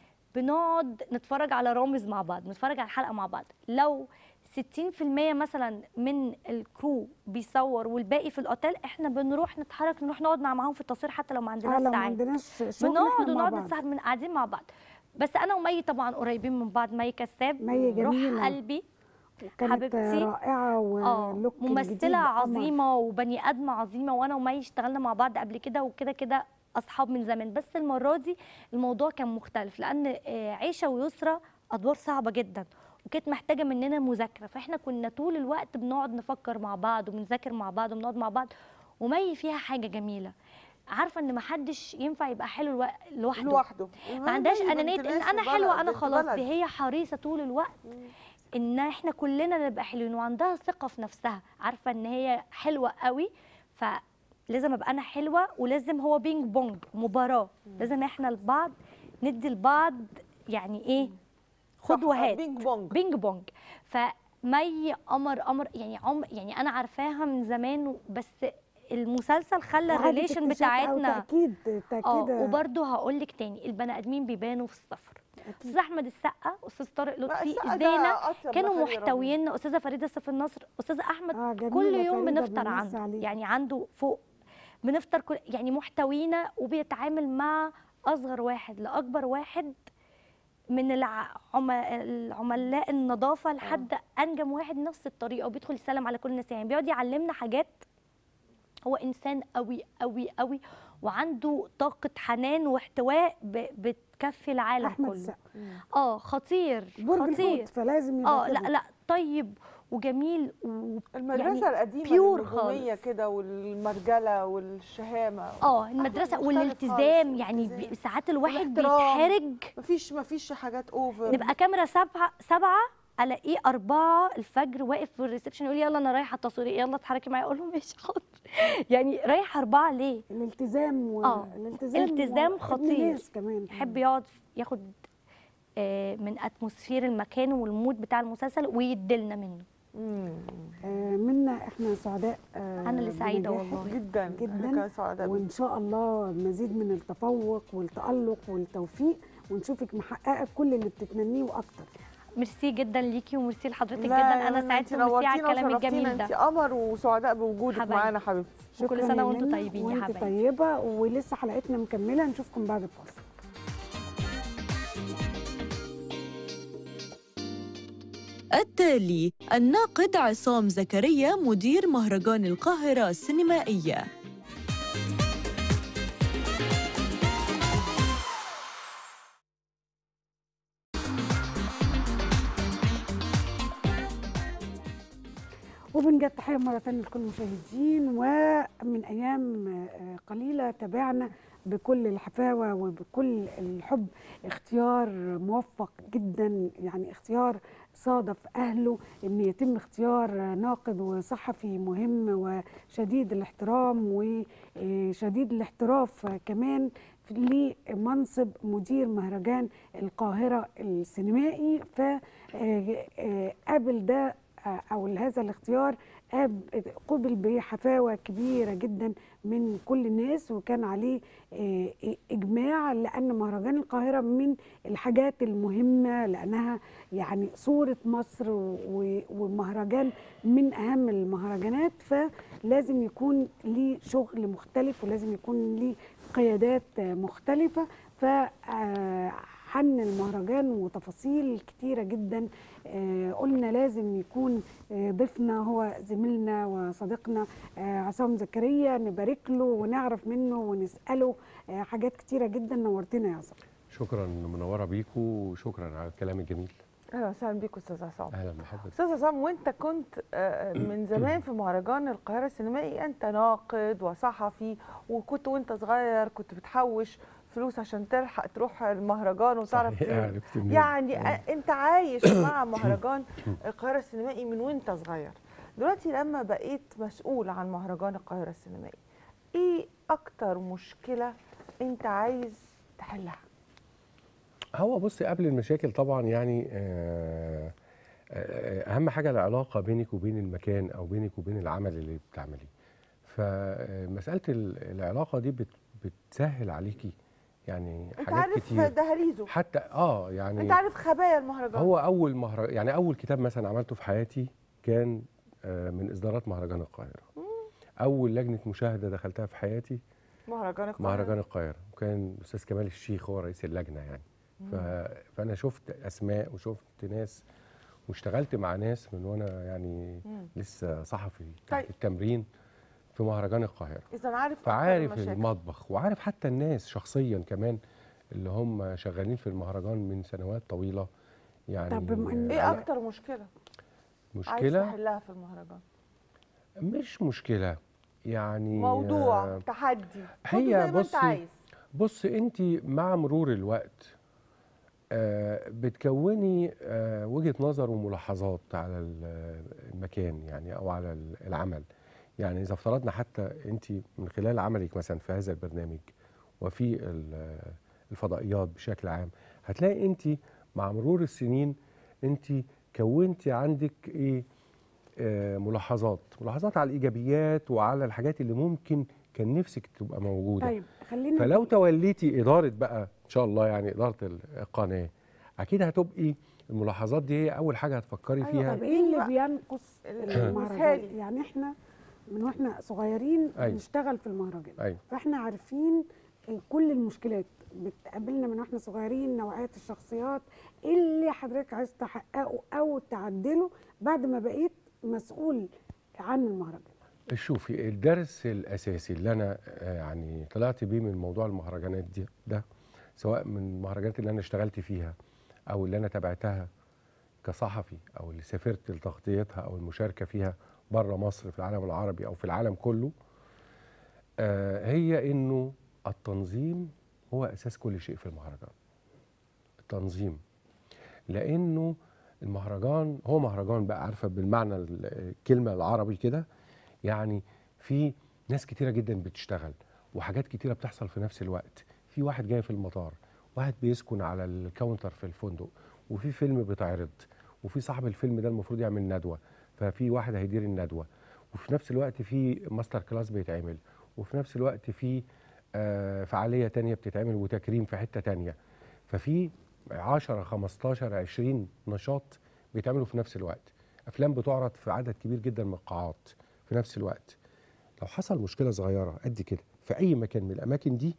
بنقعد نتفرج على رامز مع بعض نتفرج على الحلقه مع بعض لو 60% مثلا من الكرو بيصور والباقي في الاوتيل احنا بنروح نتحرك نروح نقعد مع معاهم في التصوير حتى لو ما اه عندناش لو ما ساعات عندناش شغل بنقعد احنا مع ونقعد بعض نتسحر من قاعدين مع بعض بس انا ومي طبعا قريبين من بعض مي كساب مي روح جميلة. قلبي كانت حبيبتي. رائعه اه ولوك جديد ممثله قمر. عظيمه وبني ادمه عظيمه وانا ومي اشتغلنا مع بعض قبل كده وكده كده اصحاب من زمان بس المره دي الموضوع كان مختلف لان آه، عيشه ويسرى ادوار صعبه جدا وكانت محتاجه مننا مذاكره فاحنا كنا طول الوقت بنقعد نفكر مع بعض وبنذاكر مع بعض وبنقعد مع بعض ومي فيها حاجه جميله عارفه ان محدش ينفع يبقى حلو الوق- لوحده لوحده ما عندهاش بنت انانيه ان ناس انا وبلد، حلوه انا بنت خلاص بلد. دي هي حريصه طول الوقت ان احنا كلنا نبقى حلوين وعندها ثقه في نفسها عارفه ان هي حلوه قوي فلازم ابقى انا حلوه ولازم هو بينج بونج مباراه لازم احنا لبعض ندي لبعض يعني ايه خد صح، وهات بينج بونج بينج بونج فمي قمر قمر يعني عم يعني انا عارفاها من زمان بس المسلسل خلى إعادة الريليشن اكتشاف أو بتاعتنا تاكيد اه تاكيد وبرده هقول لك تاني البني ادمين بيبانوا في السفر استاذ احمد السقا استاذ طارق لطفي زينه كانوا محتويين استاذه فريده سيف النصر استاذ احمد اه جميلة كل يوم فريدة بنفطر بنمسي عنده عليها. يعني عنده فوق بنفطر كل يعني محتوينا وبيتعامل مع اصغر واحد لاكبر واحد من العم... العملاء النظافه لحد انجم واحد نفس الطريقه وبيدخل يسلم على كل الناس يعني بيقعد يعلمنا حاجات هو انسان قوي قوي قوي وعنده طاقه حنان واحتواء ب... بتكفي العالم احمد كله السقا اه خطير برج خطير الحوت فلازم يبقى اه كده. لا لا طيب وجميل و... المدرسه يعني القديمه pure النجوميه خالص. كده والمرجله والشهامه اه المدرسه مختلف والالتزام خالص، يعني الالتزام. بي- ساعات الواحد والاحترام. بيتحرج مفيش مفيش حاجات اوفر نبقى كاميرا سبعة سبعة الاقيه أربعة الفجر واقف في الريسبشن يقول لي يلا انا رايحه التصوير يلا اتحركي معايا اقول له ماشي حاضر يعني رايح أربعة ليه؟ الالتزام و... آه، الالتزام التزام و- ابن خطير. ناس كمان يحب يقعد ياخد آه، من اتموسفير المكان والمود بتاع المسلسل ويدلنا منه مم. آه منا احنا سعداء آه انا اللي سعيده بنجاحك والله جدا جداً. كان سعداء وان شاء الله مزيد من التفوق والتالق والتوفيق ونشوفك محققه كل اللي بتتمنيه واكتر ميرسي جدا ليكي وميرسي لحضرتك لا جدا يا انا منى، سعدت انتي وميرسي على نورتينا الكلام وشرفتينا، الجميل انتي ده قمر وسعداء بوجودك حبايبي. معانا حبيبتي وكل شكراً سنة يا وانتم منى، طيبين يا وانت حبايبي. طيبه ولسه حلقتنا مكمله نشوفكم بعد الفاصل التالي الناقد عصام زكريا مدير مهرجان القاهرة السينمائية وبنجد تحية مرة تانية لكل المشاهدين ومن أيام آه، قليلة تابعنا بكل الحفاوة وبكل الحب اختيار موفق جدا يعني اختيار صادف أهله أن يتم اختيار ناقد وصحفي مهم وشديد الاحترام وشديد الاحتراف كمان في- لمنصب مدير مهرجان القاهرة السينمائي فقابل ده آه، او هذا الاختيار قاب- قبل بحفاوه كبيره جدا من كل الناس وكان عليه آه، اجماع لان مهرجان القاهره من الحاجات المهمه لانها يعني صوره مصر و- ومهرجان من اهم المهرجانات فلازم يكون ليه شغل مختلف ولازم يكون ليه قيادات آه، مختلفه فحن المهرجان وتفاصيل كتيره جدا آه، قلنا لازم يكون آه، ضيفنا هو زميلنا وصديقنا آه، عصام زكريا نبارك له ونعرف منه ونساله آه، حاجات كتيره جدا نورتنا يا عصام شكرا منوره بيكو وشكرا على الكلام الجميل اهلا وسهلا بيكم استاذ عصام اهلا بحضرتك استاذ عصام وانت كنت آه، من زمان في مهرجان القاهره السينمائي انت ناقد وصحفي وكنت وانت صغير كنت بتحوش فلوس عشان تلحق تروح المهرجان وتعرف صحيح، تروح. عرفت منين. يعني آه. آه، انت عايش مع مهرجان القاهره السينمائي من وانت صغير دلوقتي لما بقيت مسؤول عن مهرجان القاهره السينمائي ايه اكتر مشكله انت عايز تحلها هو بصي قبل المشاكل طبعا يعني آه، آه، اهم حاجه العلاقه بينك وبين المكان او بينك وبين العمل اللي بتعمليه فمساله ال- العلاقه دي بت- بتسهل عليكي يعني انت حاجات عارف كتير دهاليزه حتى اه يعني انت عارف خبايا المهرجان هو اول مهرجان يعني اول كتاب مثلا عملته في حياتي كان آه، من اصدارات مهرجان القاهره اول لجنه مشاهده دخلتها في حياتي مهرجان القاهره مهرجان القاهره وكان الاستاذ كمال الشيخ هو رئيس اللجنه يعني ف... فانا شفت اسماء وشفت ناس واشتغلت مع ناس من وانا يعني مم. لسه صحفي طيب. تحت التمرين في مهرجان القاهره اذا عارف أكتر فعارف المشاكل. المطبخ وعارف حتى الناس شخصيا كمان اللي هم شغالين في المهرجان من سنوات طويله يعني طب بما إن- ايه على- اكتر مشكله عايز مشكله تحلها في المهرجان مش مشكله يعني موضوع آه، تحدي هي خده زي ما انت بصي، عايز بص انت مع مرور الوقت آه، بتكوني آه، وجهة نظر وملاحظات على ال- المكان يعني او على ال- العمل يعني اذا افترضنا حتى انت من خلال عملك مثلا في هذا البرنامج وفي ال- الفضائيات بشكل عام هتلاقي انت مع مرور السنين انت كونتي عندك ايه آه، ملاحظات ملاحظات على الايجابيات وعلى الحاجات اللي ممكن كان نفسك تبقى موجوده طيب خلينا فلو توليتي اداره بقى ان شاء الله يعني اداره القناه اكيد هتبقي الملاحظات دي هي اول حاجه هتفكري أيوة، فيها طب ايه اللي بقى. بينقص ال- المهرجان مثالي. يعني احنا من واحنا صغيرين أيوة. بنشتغل في المهرجان ايوه فاحنا عارفين كل المشكلات بتقابلنا من واحنا صغيرين نوعية الشخصيات إيه اللي حضرتك عايز تحققه او تعدله بعد ما بقيت مسؤول عن المهرجان شوفي الدرس الاساسي اللي انا آه، يعني طلعت بيه من موضوع المهرجانات دي ده سواء من المهرجانات اللي انا اشتغلت فيها او اللي انا تابعتها كصحفي او اللي سافرت لتغطيتها او المشاركه فيها بره مصر في العالم العربي او في العالم كله آه، هي انه التنظيم هو اساس كل شيء في المهرجان التنظيم لانه المهرجان هو مهرجان بقى عارفه بالمعنى ال- الكلمه العربي كده يعني في ناس كتيره جدا بتشتغل وحاجات كتيره بتحصل في نفس الوقت في واحد جاي في المطار واحد بيسكن على الكاونتر في الفندق وفي فيلم بيتعرض وفي صاحب الفيلم ده المفروض يعمل ندوه ففي واحد هيدير الندوه وفي نفس الوقت في ماستر كلاس بيتعمل وفي نفس الوقت في آه، فعاليه تانية بتتعمل وتكريم في حته تانية ففي 10 15 20 نشاط بيتعملوا في نفس الوقت افلام بتعرض في عدد كبير جدا من القاعات في نفس الوقت لو حصل مشكله صغيره قد كده في اي مكان من الاماكن دي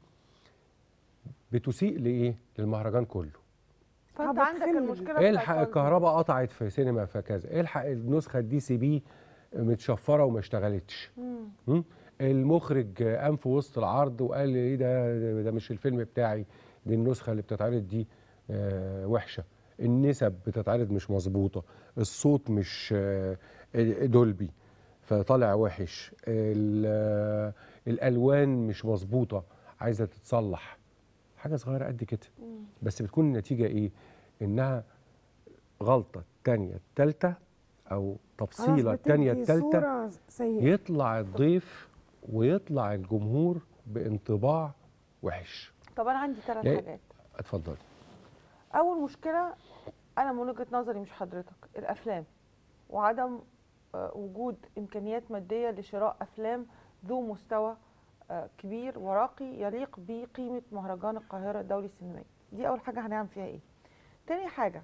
بتسيء لايه للمهرجان كله فانت طب عندك فيلم. المشكله بتاعت الحق التنظيم. الكهرباء قطعت في سينما فكذا الحق النسخه الدي سي بي متشفره وما اشتغلتش مم. م? المخرج قام في وسط العرض وقال لي ايه ده ده مش الفيلم بتاعي دي النسخه اللي بتتعرض دي آه وحشه النسب بتتعرض مش مظبوطه الصوت مش آه دولبي فطالع وحش ال- الالوان مش مظبوطه عايزه تتصلح حاجه صغيره قد كده بس بتكون النتيجه ايه انها غلطه الثانيه الثالثه او خلاص تفصيله الثانيه بتدي الثالثه صورة سيئة يطلع الضيف ويطلع الجمهور بانطباع وحش طب انا عندي ثلاث يعني- حاجات اتفضل اول مشكله انا من وجهه نظري مش حضرتك الافلام وعدم آه، وجود امكانيات ماديه لشراء افلام ذو مستوى آه، كبير وراقي يليق بقيمه مهرجان القاهره الدولي السينمائي دي اول حاجه هنعمل فيها ايه تاني حاجه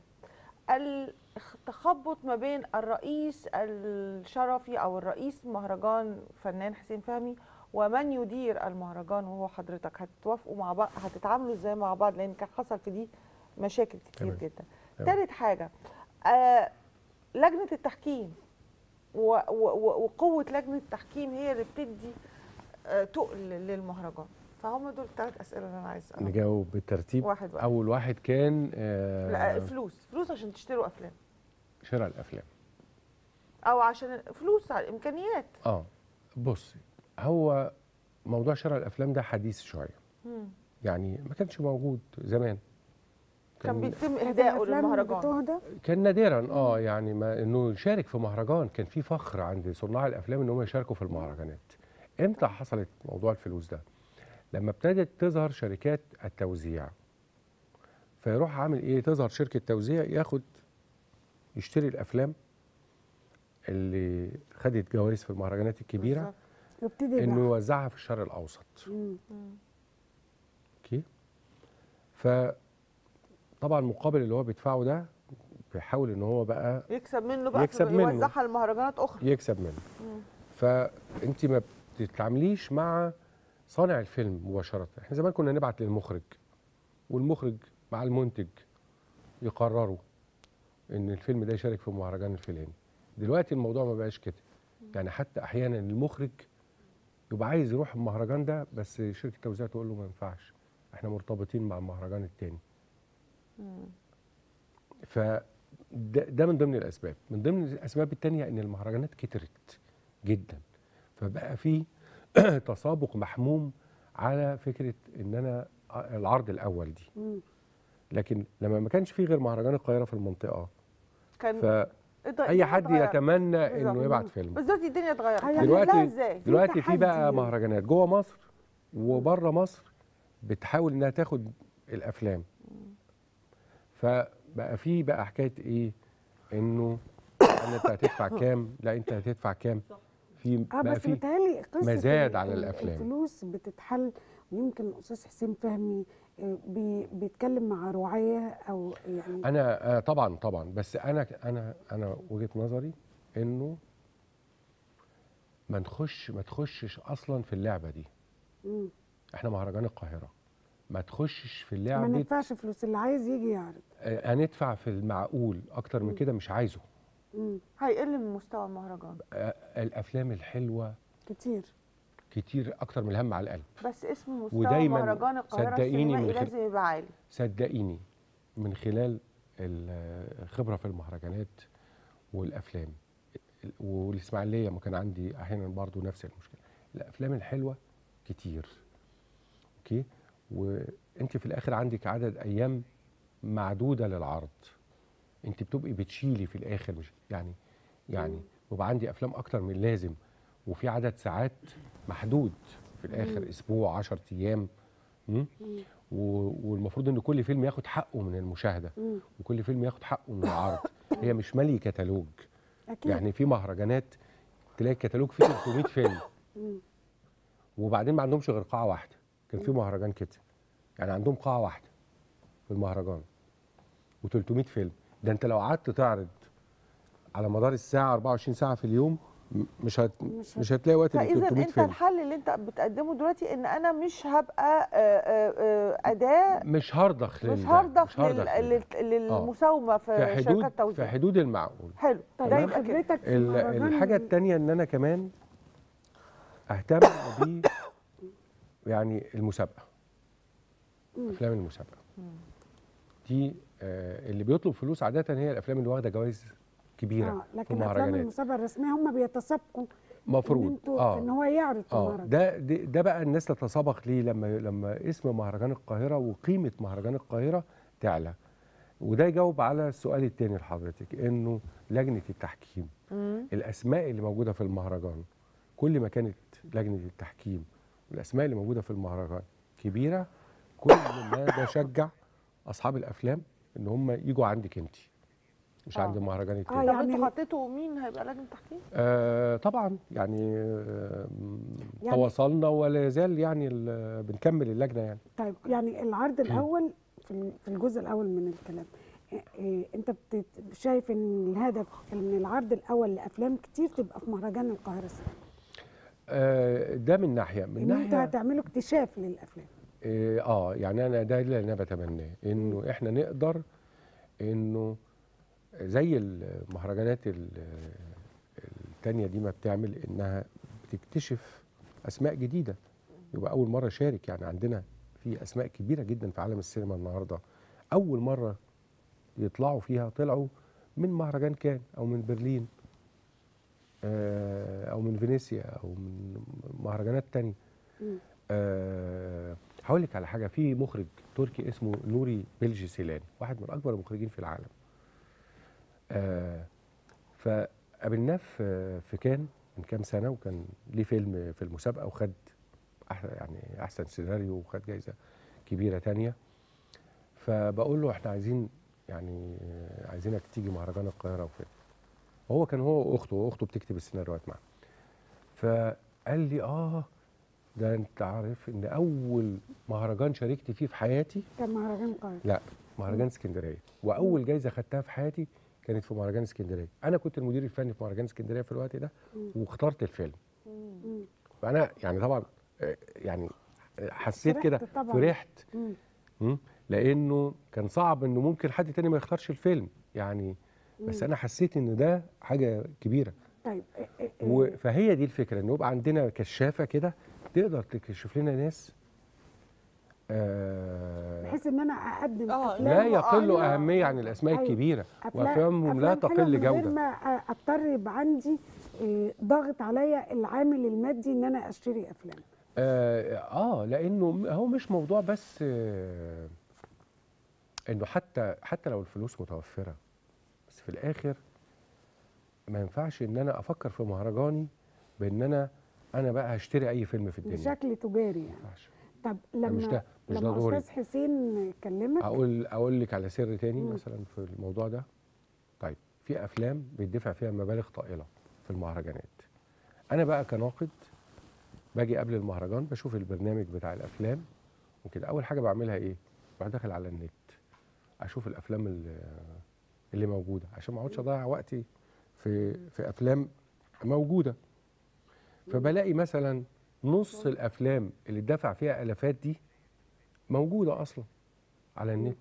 التخبط ما بين الرئيس الشرفي او الرئيس مهرجان فنان حسين فهمي ومن يدير المهرجان وهو حضرتك هتتوافقوا مع بعض هتتعاملوا ازاي مع بعض لان كان حصل في دي مشاكل كتير تمام. جدا تمام. تالت حاجه آه لجنه التحكيم و- و- و- وقوه لجنه التحكيم هي اللي بتدي آه تقل للمهرجان فهم دول الثلاث اسئله اللي انا عايز اسالهم نجاوب بالترتيب واحد واحد اول واحد كان آه، لا فلوس فلوس عشان تشتروا افلام شراء الافلام او عشان فلوس على الامكانيات اه بص هو موضوع شراء الافلام ده حديث شويه مم. يعني ما كانش موجود زمان كان كان بيتم كانت اهدائه الأفلام للمهرجان بتهدى كان نادرا اه يعني ما انه يشارك في مهرجان كان في فخر عند صناع الافلام ان هم يشاركوا في المهرجانات امتى حصلت موضوع الفلوس ده لما ابتدت تظهر شركات التوزيع فيروح عامل ايه تظهر شركه توزيع ياخد يشتري الافلام اللي خدت جوائز في المهرجانات الكبيره بالظبط. يبتدي انه يبقى يوزعها في الشرق الاوسط مم. اوكي ف طبعا المقابل اللي هو بيدفعه ده بيحاول ان هو بقى يكسب منه بقى يكسب في- منه. يوزعها لمهرجانات اخرى يكسب منه فانت ما بتتعامليش مع صانع الفيلم مباشره احنا زمان كنا نبعت للمخرج والمخرج مع المنتج يقرروا ان الفيلم ده يشارك في المهرجان الفلاني دلوقتي الموضوع ما بقاش كده يعني حتى احيانا المخرج يبقى عايز يروح المهرجان ده بس شركه التوزيع تقول له ما ينفعش احنا مرتبطين مع المهرجان التاني ف ده, ده من ضمن الاسباب من ضمن الاسباب التانية ان المهرجانات كترت جدا فبقى في تسابق محموم على فكره ان انا العرض الاول دي مم. لكن لما ما كانش في غير مهرجان القاهره في المنطقه كان فاي الدنيا حد اتغيرت. يتمنى بالظبط. انه يبعت فيلم بس دلوقتي الدنيا اتغيرت هي هنعملها دلوقتي ازاي دلوقتي في بقى تحدي. مهرجانات جوه مصر وبره مصر بتحاول انها تاخد الافلام فبقى في بقى حكايه ايه انه انا انت هتدفع كام لا انت هتدفع كام في اه بقى بس في بيتهيألي قصة مزاد ال- على ال- الأفلام. الفلوس بتتحل ويمكن الأستاذ حسين فهمي آه، بي بيتكلم مع رعاة أو يعني انا آه طبعا طبعا بس انا انا انا وجهه نظري انه ما نخش ما تخشش اصلا في اللعبه دي مم. احنا مهرجان القاهره ما تخشش في ما اللعبه ندفعش فلوس اللي عايز يجي يعرض آه، هندفع في المعقول اكتر من كده مش عايزه مم. هيقل من مستوى المهرجان آه، الافلام الحلوه كتير كتير اكتر من الهم على القلب بس اسم مستوى ودايماً مهرجان القاهره صدقيني من السينمائي خل- لازم يبقى عالي صدقيني من خلال ال- الخبره في المهرجانات والافلام ال- والاسماعيليه ما كان عندي احيانا برضو نفس المشكله الافلام الحلوه كتير اوكي وانت في الاخر عندك عدد ايام معدوده للعرض انت بتبقي بتشيلي في الاخر مش يعني يعني بيبقى عندي افلام اكتر من اللازم وفي عدد ساعات محدود في الاخر اسبوع 10 ايام مم؟ و- والمفروض ان كل فيلم ياخد حقه من المشاهده مم. وكل فيلم ياخد حقه من العرض هي مش مالي كتالوج أكيد يعني في مهرجانات تلاقي الكتالوج فيه 300 فيلم مم. وبعدين ما عندهمش غير قاعه واحده كان في مهرجان كده يعني عندهم قاعه واحده في المهرجان و300 فيلم ده انت لو قعدت تعرض على مدار الساعه 24 ساعه في اليوم م- مش هت مش مش هتلاقي وقت ل فاذا 300 انت فيلم الحل اللي انت بتقدمه دلوقتي ان انا مش هبقى آه، آه، آه، اداه مش هرضخ مش لل- هرضخ هرضخ لل- لل- لل- للمساومه في في حدود شركات في توزيع حدود المعقول حلو طب ده هل يبقى كده. خبرتك في ال- مهرجان الحاجه ال- الثانيه ان انا كمان اهتم ب يعني المسابقه افلام المسابقه دي آه اللي بيطلب فلوس عاده هي الافلام اللي واخده جوائز كبيره اه في لكن افلام المهرجانات المسابقه الرسميه هم بيتسابقوا مفروض ان انتوا اه ان هو يعرض في اه المهرجان ده ده ده بقى الناس تتسابق ليه لما لما اسم مهرجان القاهره وقيمه مهرجان القاهره تعلى وده يجاوب على السؤال التاني لحضرتك انه لجنه التحكيم مم. الاسماء اللي موجوده في المهرجان كل ما كانت لجنه التحكيم والاسماء اللي موجوده في المهرجان كبيره كل ما ده شجع اصحاب الافلام ان هم يجوا عندك انت مش آه. عند المهرجان آه، التاني طب يعني انتوا حطيتوا مين هيبقى لجنه تحكيم؟ آه طبعا يعني, آه يعني- تواصلنا ولا يزال يعني ال- بنكمل اللجنه يعني طيب يعني العرض الاول في ال- في الجزء الاول من الكلام إيه- إيه انت بت- شايف ان الهدف ان العرض الاول لافلام كتير تبقى في مهرجان القاهره السينما آه ده من ناحيه من ان انتوا ناحيه هتعملوا اكتشاف للافلام اه آه، يعني انا ده اللي انا بتمناه انه احنا نقدر انه زي المهرجانات ال- التانية دي ما بتعمل انها بتكتشف اسماء جديده يبقى اول مره شارك يعني عندنا في اسماء كبيره جدا في عالم السينما النهارده اول مره يطلعوا فيها طلعوا من مهرجان كان او من برلين آه، او من فينيسيا او من مهرجانات تانية مم. آه، هقول لك على حاجه في مخرج تركي اسمه نوري بلجي سيلان واحد من اكبر المخرجين في العالم آه، فقابلناه في في كان من كام سنه وكان ليه فيلم في المسابقه وخد أح يعني احسن سيناريو وخد جايزه كبيره تانية فبقول له احنا عايزين يعني آه، عايزينك تيجي مهرجان القاهره وكده وهو كان هو واخته واخته بتكتب السيناريوهات معاه فقال لي اه ده انت عارف ان اول مهرجان شاركت فيه في حياتي كان مهرجان القاهره لا مهرجان اسكندريه واول جايزه خدتها في حياتي كانت في مهرجان اسكندريه انا كنت المدير الفني في مهرجان اسكندريه في الوقت ده مم. واخترت الفيلم مم. فانا يعني طبعا آه، يعني آه، حسيت كده فرحت طبعاً. فرحت مم. مم، لانه كان صعب انه ممكن حد تاني ما يختارش الفيلم يعني بس مم. انا حسيت ان ده حاجه كبيره طيب إيه- إيه- إيه. و- فهي دي الفكره ان يبقى عندنا كشافه كده تقدر تكشف لنا ناس آه بحيث ان انا اقدم آه، افلام لا أيوة، يقل أيوة. اهميه عن الاسماء أيوة. الكبيره أفلام- وافلامهم لا أفلام حلوة تقل من غير جوده ما أ- اضطر يبقى عندي إيه، ضغط عليا العامل المادي ان انا اشتري افلام آه, اه لانه م- هو مش موضوع بس آه انه حتى حتى لو الفلوس متوفره بس في الاخر ما ينفعش ان انا افكر في مهرجاني بان انا انا بقى هشتري اي فيلم في الدنيا بشكل تجاري ما يعني ينفعش. طب مش لما ده مش ده لما دوري استاذ حسين كلمك اقول اقول لك على سر تاني مم. مثلا في الموضوع ده طيب في افلام بيدفع فيها مبالغ طائله في المهرجانات انا بقى كناقد باجي قبل المهرجان بشوف البرنامج بتاع الافلام وكده اول حاجه بعملها ايه بروح داخل على النت اشوف الافلام اللي, اللي موجوده عشان ما اقعدش اضيع وقتي في في افلام موجوده فبلاقي مثلا نص الافلام اللي اتدفع فيها الافات دي موجوده اصلا على النت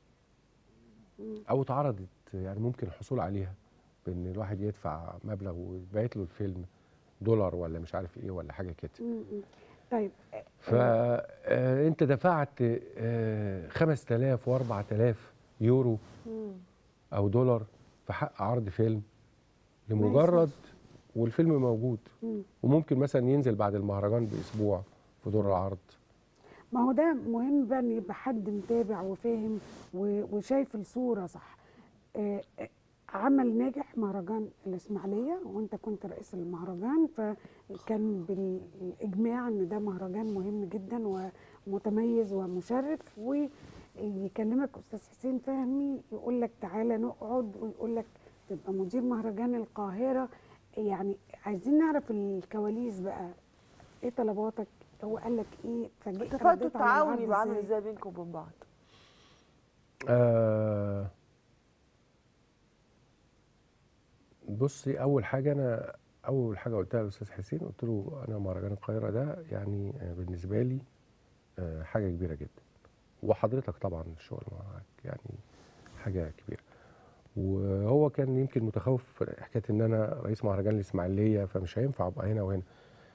او اتعرضت يعني ممكن الحصول عليها بان الواحد يدفع مبلغ ويتبعت له الفيلم دولار ولا مش عارف ايه ولا حاجه كده م- م. طيب فانت دفعت آه، 5000 و4000 يورو مم. او دولار في حق عرض فيلم لمجرد والفيلم موجود م. وممكن مثلا ينزل بعد المهرجان باسبوع في دور العرض ما هو ده مهم بقى ان يبقى حد متابع وفاهم و- وشايف الصوره صح آه، آه، عمل ناجح مهرجان الاسماعيليه وانت كنت رئيس المهرجان فكان بالاجماع ان ده مهرجان مهم جدا ومتميز ومشرف ويكلمك استاذ حسين فهمي يقول لك تعالى نقعد ويقول لك تبقى مدير مهرجان القاهره يعني عايزين نعرف الكواليس بقى ايه طلباتك هو قال لك ايه فجأة اتفقتوا رديت على التعاون العرض يبقى عامل إزاي؟ ازاي بينكم وبين بعض؟ آه بصي اول حاجه انا اول حاجه قلتها للاستاذ حسين قلت له انا مهرجان القاهره ده يعني آه، بالنسبه لي آه، حاجه كبيره جدا وحضرتك طبعا الشغل معاك يعني حاجه كبيره وهو كان يمكن متخوف في حكايه ان انا رئيس مهرجان الاسماعيليه فمش هينفع ابقى هنا وهنا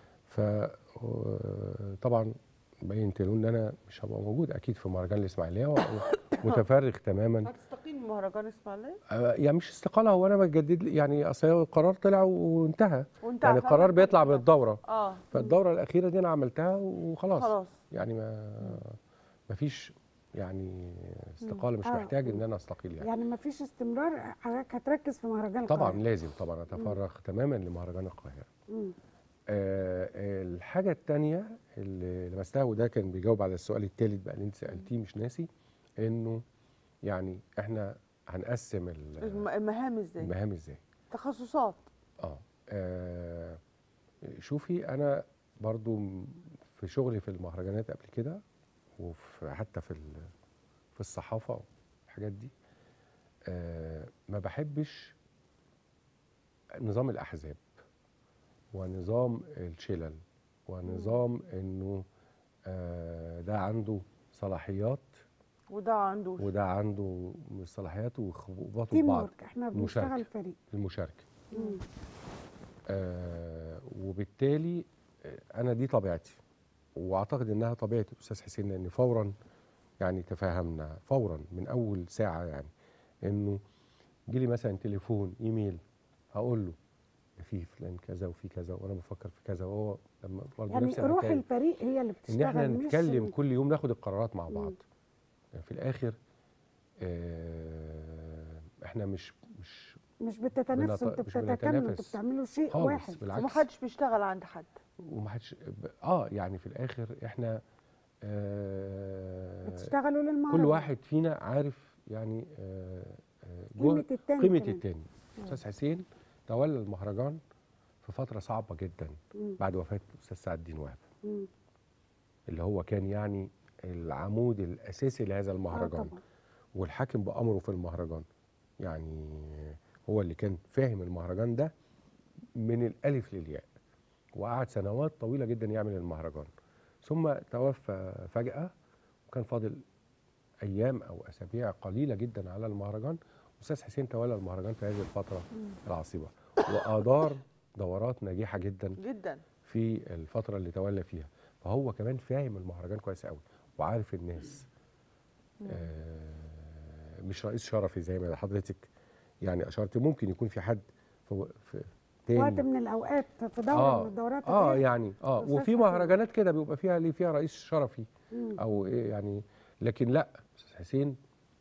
فطبعا بينت له ان انا مش هبقى موجود اكيد في مهرجان الاسماعيليه متفرغ تماما هتستقيل من مهرجان اسماعيليه آه، يعني مش استقاله هو انا بجدد لي- يعني اصل هو القرار طلع وانتهى وانت يعني عارفة القرار بقى بيطلع كده. بالدوره اه فالدوره الاخيره دي انا عملتها وخلاص خلاص يعني ما ما فيش يعني استقاله مش آه. محتاج ان انا استقيل يعني يعني ما فيش استمرار حضرتك هتركز في مهرجان طبعا القاهرة. لازم طبعا اتفرغ تماما لمهرجان القاهره مم. آه الحاجه الثانيه اللي لمستها وده كان بيجاوب على السؤال الثالث بقى اللي انت سالتيه مش ناسي انه يعني احنا هنقسم ال- الم- المهام ازاي المهام ازاي تخصصات اه آه، شوفي انا برضو م- في شغلي في المهرجانات قبل كده وفي حتى في ال- في الصحافه والحاجات دي آه، ما بحبش نظام الاحزاب ونظام الشلل ونظام انه آه، ده عنده صلاحيات وده عنده وده عنده صلاحيات وخبطوا تيم بعض ورك احنا المشاركة. بنشتغل فريق المشاركه مم. آه وبالتالي آه، انا دي طبيعتي واعتقد انها طبيعه الاستاذ حسين لان فورا يعني تفاهمنا فورا من اول ساعه يعني انه جيلي مثلا تليفون ايميل هقول له في فلان كذا وفي كذا وانا بفكر في كذا وهو لما برضه يعني نفس روح الحكاية. الفريق هي اللي بتشتغل ان احنا مش نتكلم ال- كل يوم ناخد القرارات مع مم. بعض يعني في الاخر آه احنا مش مش مش بتتنافسوا بنت- انتوا مش بتتكاملوا انتوا بنتنافس بتعملوا شيء خالص واحد بالعكس ومحدش بيشتغل عند حد ومحدش ب- اه يعني في الاخر احنا آه بتشتغلوا للمهرجان كل واحد فينا عارف يعني آه آه جوه قيمة التاني قيمه كمان. التاني استاذ حسين تولى المهرجان في فتره صعبه جدا مم. بعد وفاه الاستاذ سعد الدين وهب مم. اللي هو كان يعني العمود الاساسي لهذا آه المهرجان طبعا والحاكم بامره في المهرجان يعني هو اللي كان فاهم المهرجان ده من الالف للياء وقعد سنوات طويله جدا يعمل المهرجان ثم توفى فجاه وكان فاضل ايام او اسابيع قليله جدا على المهرجان استاذ حسين تولى المهرجان في هذه الفتره العصيبه وادار دورات ناجحه جدا جدا في الفترة اللي تولى فيها فهو كمان فاهم المهرجان كويس قوي وعارف الناس آه مش رئيس شرفي زي ما حضرتك يعني أشرت ممكن يكون في حد في, في في وقت تاني من الاوقات في دوره آه، من الدورات اه ديت. يعني اه أستاذ وفي حسين. مهرجانات كده بيبقى فيها ليه فيها رئيس شرفي مم. او إيه يعني لكن لا استاذ حسين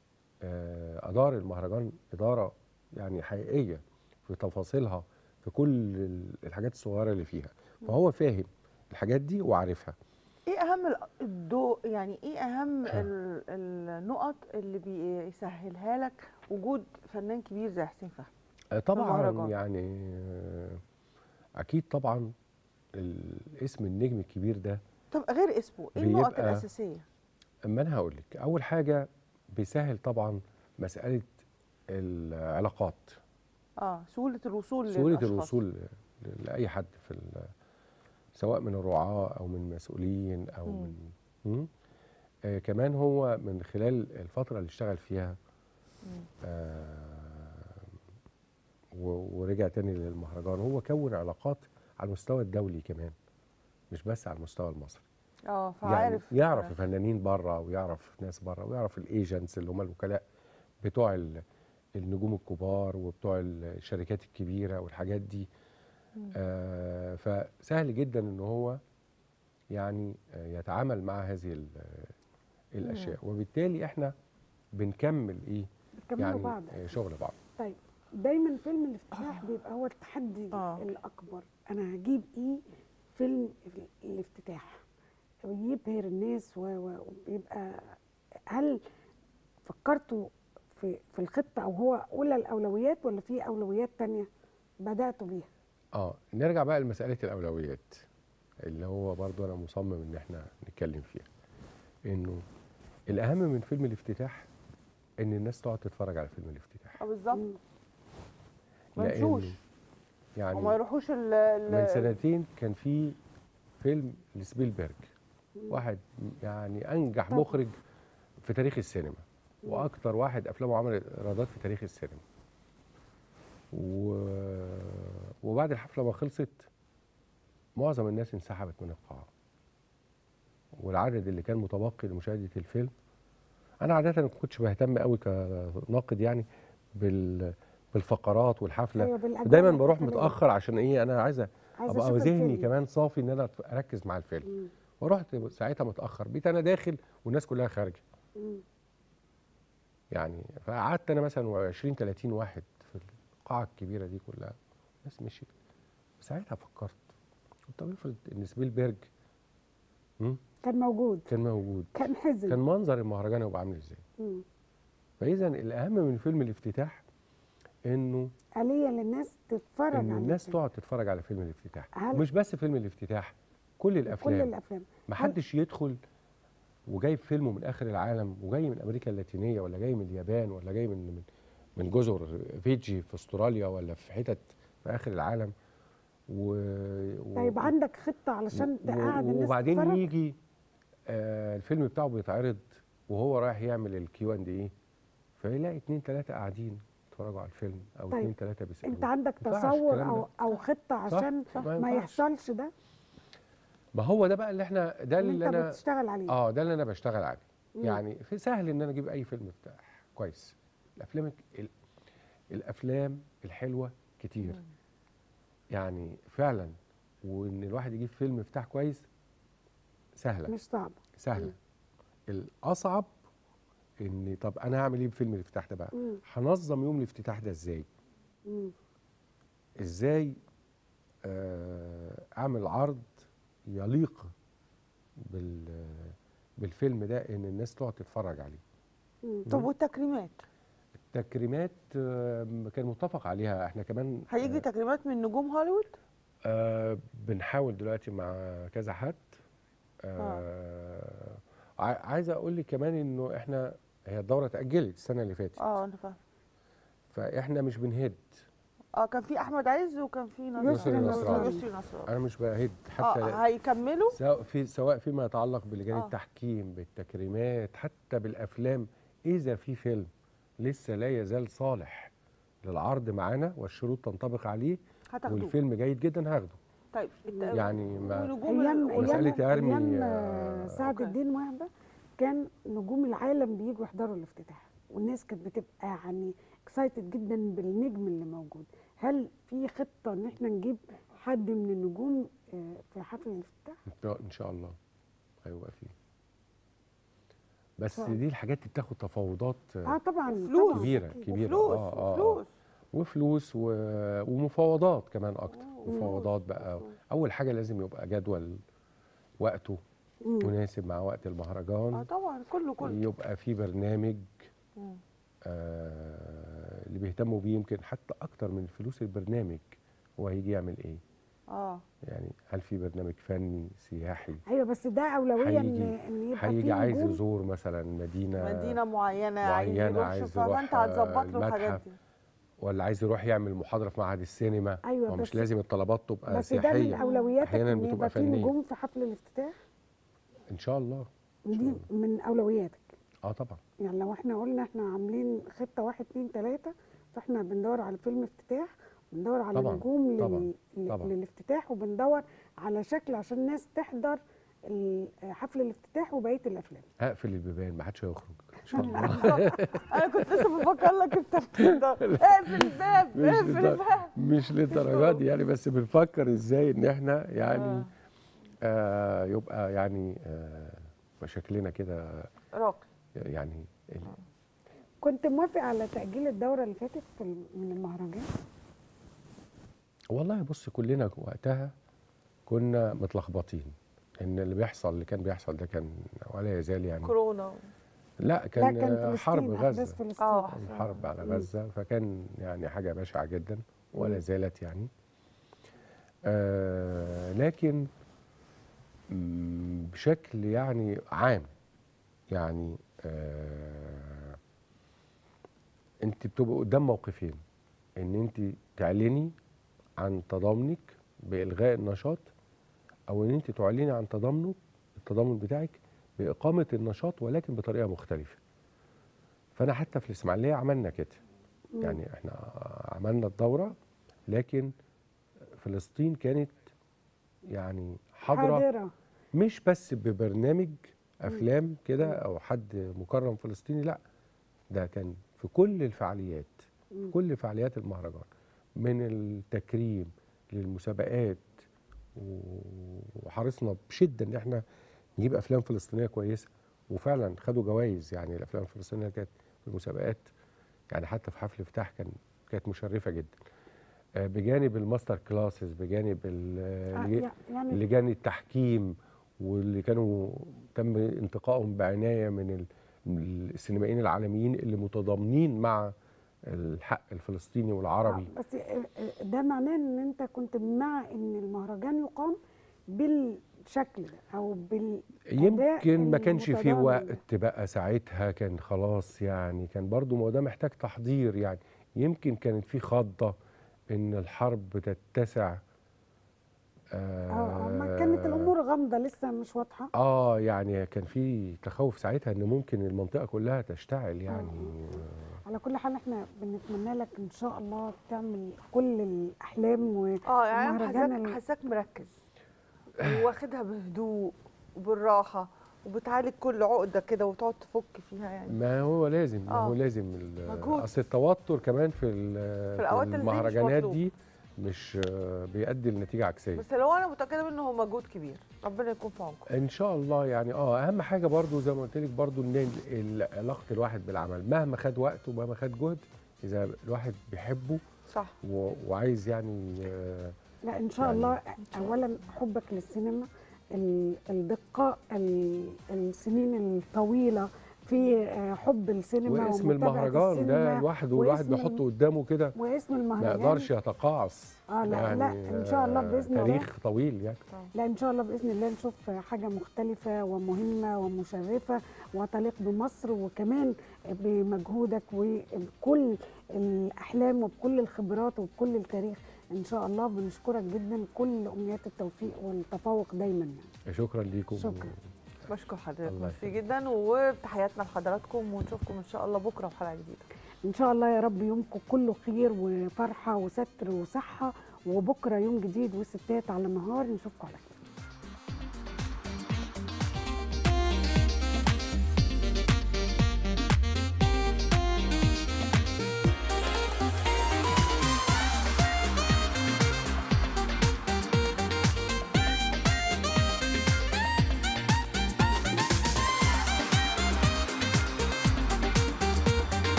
آه ادار المهرجان اداره يعني حقيقيه في تفاصيلها في كل ال- الحاجات الصغيره اللي فيها فهو فاهم الحاجات دي وعارفها ايه اهم ال- الضوء يعني ايه اهم ال- النقط اللي بيسهلها لك وجود فنان كبير زي حسين فهمي آه، طبعا المهرجان. يعني آه، اكيد طبعا الاسم النجم الكبير ده طب غير اسمه ايه النقط بيبقى- الاساسيه اما انا هقول لك اول حاجه بيسهل طبعا مساله العلاقات اه سهوله الوصول سهوله للأشخاص. الوصول ل- لاي حد في ال- سواء من الرعاه او من مسؤولين او مم. من مم. آه كمان هو من خلال الفتره اللي اشتغل فيها مم. آه و- ورجع تاني للمهرجان هو كون علاقات على المستوى الدولي كمان مش بس على المستوى المصري اه يعني فعارف يعرف آه. فنانين بره ويعرف ناس بره ويعرف الايجنتس اللي هم الوكلاء بتوع ال- النجوم الكبار وبتوع الشركات الكبيره والحاجات دي مم. آه فسهل جدا ان هو يعني آه، يتعامل مع هذه ال- الاشياء وبالتالي احنا بنكمل ايه بتكملوا يعني بعض آه، شغل بعض طيب دايما فيلم الافتتاح بيبقى هو التحدي آه. الاكبر انا هجيب ايه فيلم الافتتاح ويبهر الناس و- و- ويبقى هل فكرتوا في في الخطه او هو اولى الاولويات ولا في اولويات تانية بداتوا بيها اه نرجع بقى لمساله الاولويات اللي هو برضو انا مصمم ان احنا نتكلم فيها انه الاهم من فيلم الافتتاح ان الناس تقعد تتفرج على فيلم الافتتاح اه بالظبط مم. ما لأن يمشوش يعني وما يروحوش ال ال- من سنتين كان في فيلم لسبيلبرج واحد يعني انجح طبعا. مخرج في تاريخ السينما واكتر واحد افلامه عمل ايرادات في تاريخ السينما و... وبعد الحفله ما خلصت معظم الناس انسحبت من القاعه والعدد اللي كان متبقي لمشاهده الفيلم انا عاده ما كنتش بهتم قوي كناقد يعني بال بالفقرات والحفله أيوة، بالأجواء دايما بروح الاحتفالية. متاخر عشان ايه انا عايزه عايزة ابقى أشوف ذهني الفيلم. كمان صافي ان انا اركز مع الفيلم مم. ورحت ساعتها متاخر بقيت انا داخل والناس كلها خارجه مم. يعني فقعدت انا مثلا 20 30 واحد في القاعه الكبيره دي كلها الناس مشيت ساعتها فكرت قلت طب افرض ان سبيلبرج مم، كان موجود كان موجود كان حزن كان منظر المهرجان هيبقى عامل ازاي مم. فاذا الاهم من فيلم الافتتاح انه آلية للناس تتفرج ان على الناس الفيلم. تقعد تتفرج على فيلم الافتتاح هل- مش بس فيلم الافتتاح كل كل الافلام الافلام ما حدش يدخل وجايب فيلمه من اخر العالم وجاي من امريكا اللاتينيه ولا جاي من اليابان ولا جاي من من من جزر فيجي في استراليا ولا في حتت في اخر العالم و... و... طيب عندك خطه علشان و- تقعد الناس وبعدين تتفرج يجي آه الفيلم بتاعه بيتعرض وهو رايح يعمل الكيو اند ايه فيلاقي اتنين تلاته قاعدين يتفرجوا على الفيلم او طيب، اتنين تلاته بيسالوه انت عندك ما ينفعش تصور الكلام او ده. او خطه عشان صح، ما ما ينفعش. يحصلش ده ما هو ده بقى اللي احنا ده اللي اللي انت انا بتشتغل عليه اه ده اللي انا بشتغل عليه مم. يعني في سهل ان انا اجيب اي فيلم بتاع كويس الافلام ال- الافلام الحلوه كتير يعني فعلا وان الواحد يجيب فيلم افتتاح كويس سهله مش صعب سهله الاصعب ان طب انا هعمل ايه بفيلم الافتتاح ده بقى مم. هنظم يوم الافتتاح ده ازاي مم. ازاي آه، اعمل عرض يليق بال بالفيلم ده ان الناس تقعد تتفرج عليه مم. طب والتكريمات التكريمات آه، كان متفق عليها احنا كمان هيجي تكريمات من نجوم هوليوود آه بنحاول دلوقتي مع كذا حد آه عاي- عايز اقول لك كمان انه احنا هي الدوره اتاجلت السنه اللي فاتت اه انا فاهم فاحنا مش بنهد اه كان في احمد عز وكان في نصر يسري نصراني. يسري نصراني انا مش بهد حتى اه هيكملوا سواء في سواء فيما يتعلق بلجان آه. التحكيم بالتكريمات حتى بالافلام اذا في فيلم لسه لا يزال صالح للعرض معانا والشروط تنطبق عليه هتاخدوه والفيلم جيد جدا هاخده طيب الت- يعني ما ونجوم ايام ال- مسألة ايام أرمي، ايام آه، آه، سعد أوكي. الدين وهبه كان نجوم العالم بيجوا يحضروا الافتتاح والناس كانت بتبقى يعني اكسايتد جدا بالنجم اللي موجود هل في خطه ان احنا نجيب حد من النجوم آه، في حفل الافتتاح إن شاء- ان شاء الله هيبقى فيه بس شاء الله. دي الحاجات اللي بتاخد تفاوضات آه، اه طبعا فلوس. طبعاً، كبيرة أكيد. كبيرة وفلوس آه، آه، آه. وفلوس وفلوس و... ومفاوضات كمان اكتر مم. مفاوضات بقى اول حاجه لازم يبقى جدول وقته مم. مناسب مع وقت اه المهرجان طبعا كله كله يبقى في برنامج مم. آه اللي بيهتموا بيه يمكن حتى اكتر من فلوس البرنامج هو هيجي يعمل ايه اه يعني هل في برنامج فني سياحي ايوه بس ده اولويه ان هيجي- ان يبقى هيجي في عايز نجوم يزور مثلا مدينه مدينه معينه عايز معينة يروح عايز يشوفها يروح، فانت هتظبط آه، له الحاجات المتحف. دي ولا عايز يروح يعمل محاضره في معهد السينما أيوة، هو مش بس- لازم الطلبات تبقى بس ده من سياحيه اولوياتك أحياناً ان بتبقى يبقى في فنية. نجوم في حفل الافتتاح ان شاء الله دي من اولوياتك اه طبعا يعني لو احنا قلنا احنا عاملين خطه واحد اتنين تلاته فاحنا بندور على فيلم افتتاح بندور على طبعاً، نجوم لل... طبعاً، لل- طبعاً. للافتتاح وبندور على شكل عشان الناس تحضر ال- حفل الافتتاح وبقيه الافلام هقفل البيبان ما حدش هيخرج ان شاء الله انا كنت لسه بفكر لك التفكير ده اقفل الباب مش اقفل للدر- الباب مش للدرجات دي يعني بس بنفكر ازاي ان احنا يعني آه. آه يبقى يعني آه شكلنا كده راقي يعني ال- كنت موافق على تاجيل الدوره اللي فاتت في ال- من المهرجان والله بص كلنا وقتها كنا متلخبطين ان اللي بيحصل اللي كان بيحصل ده كان ولا يزال يعني كورونا لا كان, لا كان آه، فلسطين حرب احداث غزه فلسطين اه الحرب على غزة فكان يعني حاجة بشعة جدا ولا زالت يعني آه لكن مم، بشكل يعني عام يعني آه انت بتبقى قدام موقفين ان انت تعلني عن تضامنك بإلغاء النشاط او ان انت تعلني عن تضامنك التضامن بتاعك بإقامة النشاط ولكن بطريقة مختلفة فانا حتى في الاسماعيليه عملنا كده يعني احنا عملنا الدوره لكن فلسطين كانت يعني حاضره حاضره مش بس ببرنامج افلام كده او حد مكرم فلسطيني لا ده كان في كل الفعاليات في مم. كل فعاليات المهرجان من التكريم للمسابقات و- وحرصنا بشده ان احنا نجيب افلام فلسطينيه كويسه وفعلا خدوا جوائز يعني الافلام الفلسطينيه اللي كانت في المسابقات يعني حتى في حفل الافتتاح كان كانت مشرفه جدا آه، بجانب الماستر كلاسز بجانب ال- آه، اللي- يع- يعني لجان التحكيم واللي كانوا تم انتقائهم بعنايه من ال- من السينمائيين العالميين اللي متضامنين مع الحق الفلسطيني والعربي آه، بس آه، آه، ده معناه ان انت كنت مع ان المهرجان يقام بالشكل ده او بال يمكن ما كانش في المتضامن ده. وقت بقى ساعتها كان خلاص يعني كان برضو ما هو ده محتاج تحضير يعني يمكن كانت في خضة ان الحرب تتسع اه آه، ما كانت الامور غامضه لسه مش واضحه اه يعني كان في تخوف ساعتها ان ممكن المنطقة كلها تشتعل يعني على كل حال احنا بنتمنى لك ان شاء الله تعمل كل الاحلام و اه يعني انا المهرجان حاساك ال- حاساك مركز واخدها بهدوء وبالراحه وبتعالج كل عقده كده وتقعد تفك فيها يعني ما هو لازم ما هو آه. لازم ال- مجهود. اصل التوتر كمان في ال- الأوقات في اللي زي مش المهرجانات مطلوب. دي مش آه، بيؤدي لنتيجة عكسية بس لو انا متاكده منه هو مجهود كبير ربنا يكون في عونكم ان شاء الله يعني اه اهم حاجه برضو زي ما قلت لك برضو ان ال- ال- علاقه الواحد بالعمل مهما خد وقت ومهما خد جهد اذا الواحد بيحبه صح و- وعايز يعني آه، لا ان شاء يعني الله اولا حبك للسينما ال- الدقه ال- السنين الطويله في آه، حب السينما واسم ومتابعة المهرجان ده السينما الواحد والواحد واسم بيحطه قدامه كده واسم ما المهرجان يقدرش يتقاعس آه، لا، لا، إن شاء الله آه، بإذن الله. تاريخ طويل يعني لا ان شاء الله باذن الله نشوف حاجه مختلفه ومهمه ومشرفه وتليق بمصر وكمان بمجهودك وبكل الاحلام وبكل الخبرات وبكل التاريخ ان شاء الله بنشكرك جدا كل امنيات التوفيق والتفوق دايما يعني شكرا ليكم شكرا. بشكر حضرتك الله ميرسي يخليك. جدا وتحياتنا لحضراتكم ونشوفكم ان شاء الله بكره في حلقه جديده ان شاء الله يا رب يومكم كله خير وفرحه وستر وصحه وبكره يوم جديد وستات على نهار نشوفكم على خير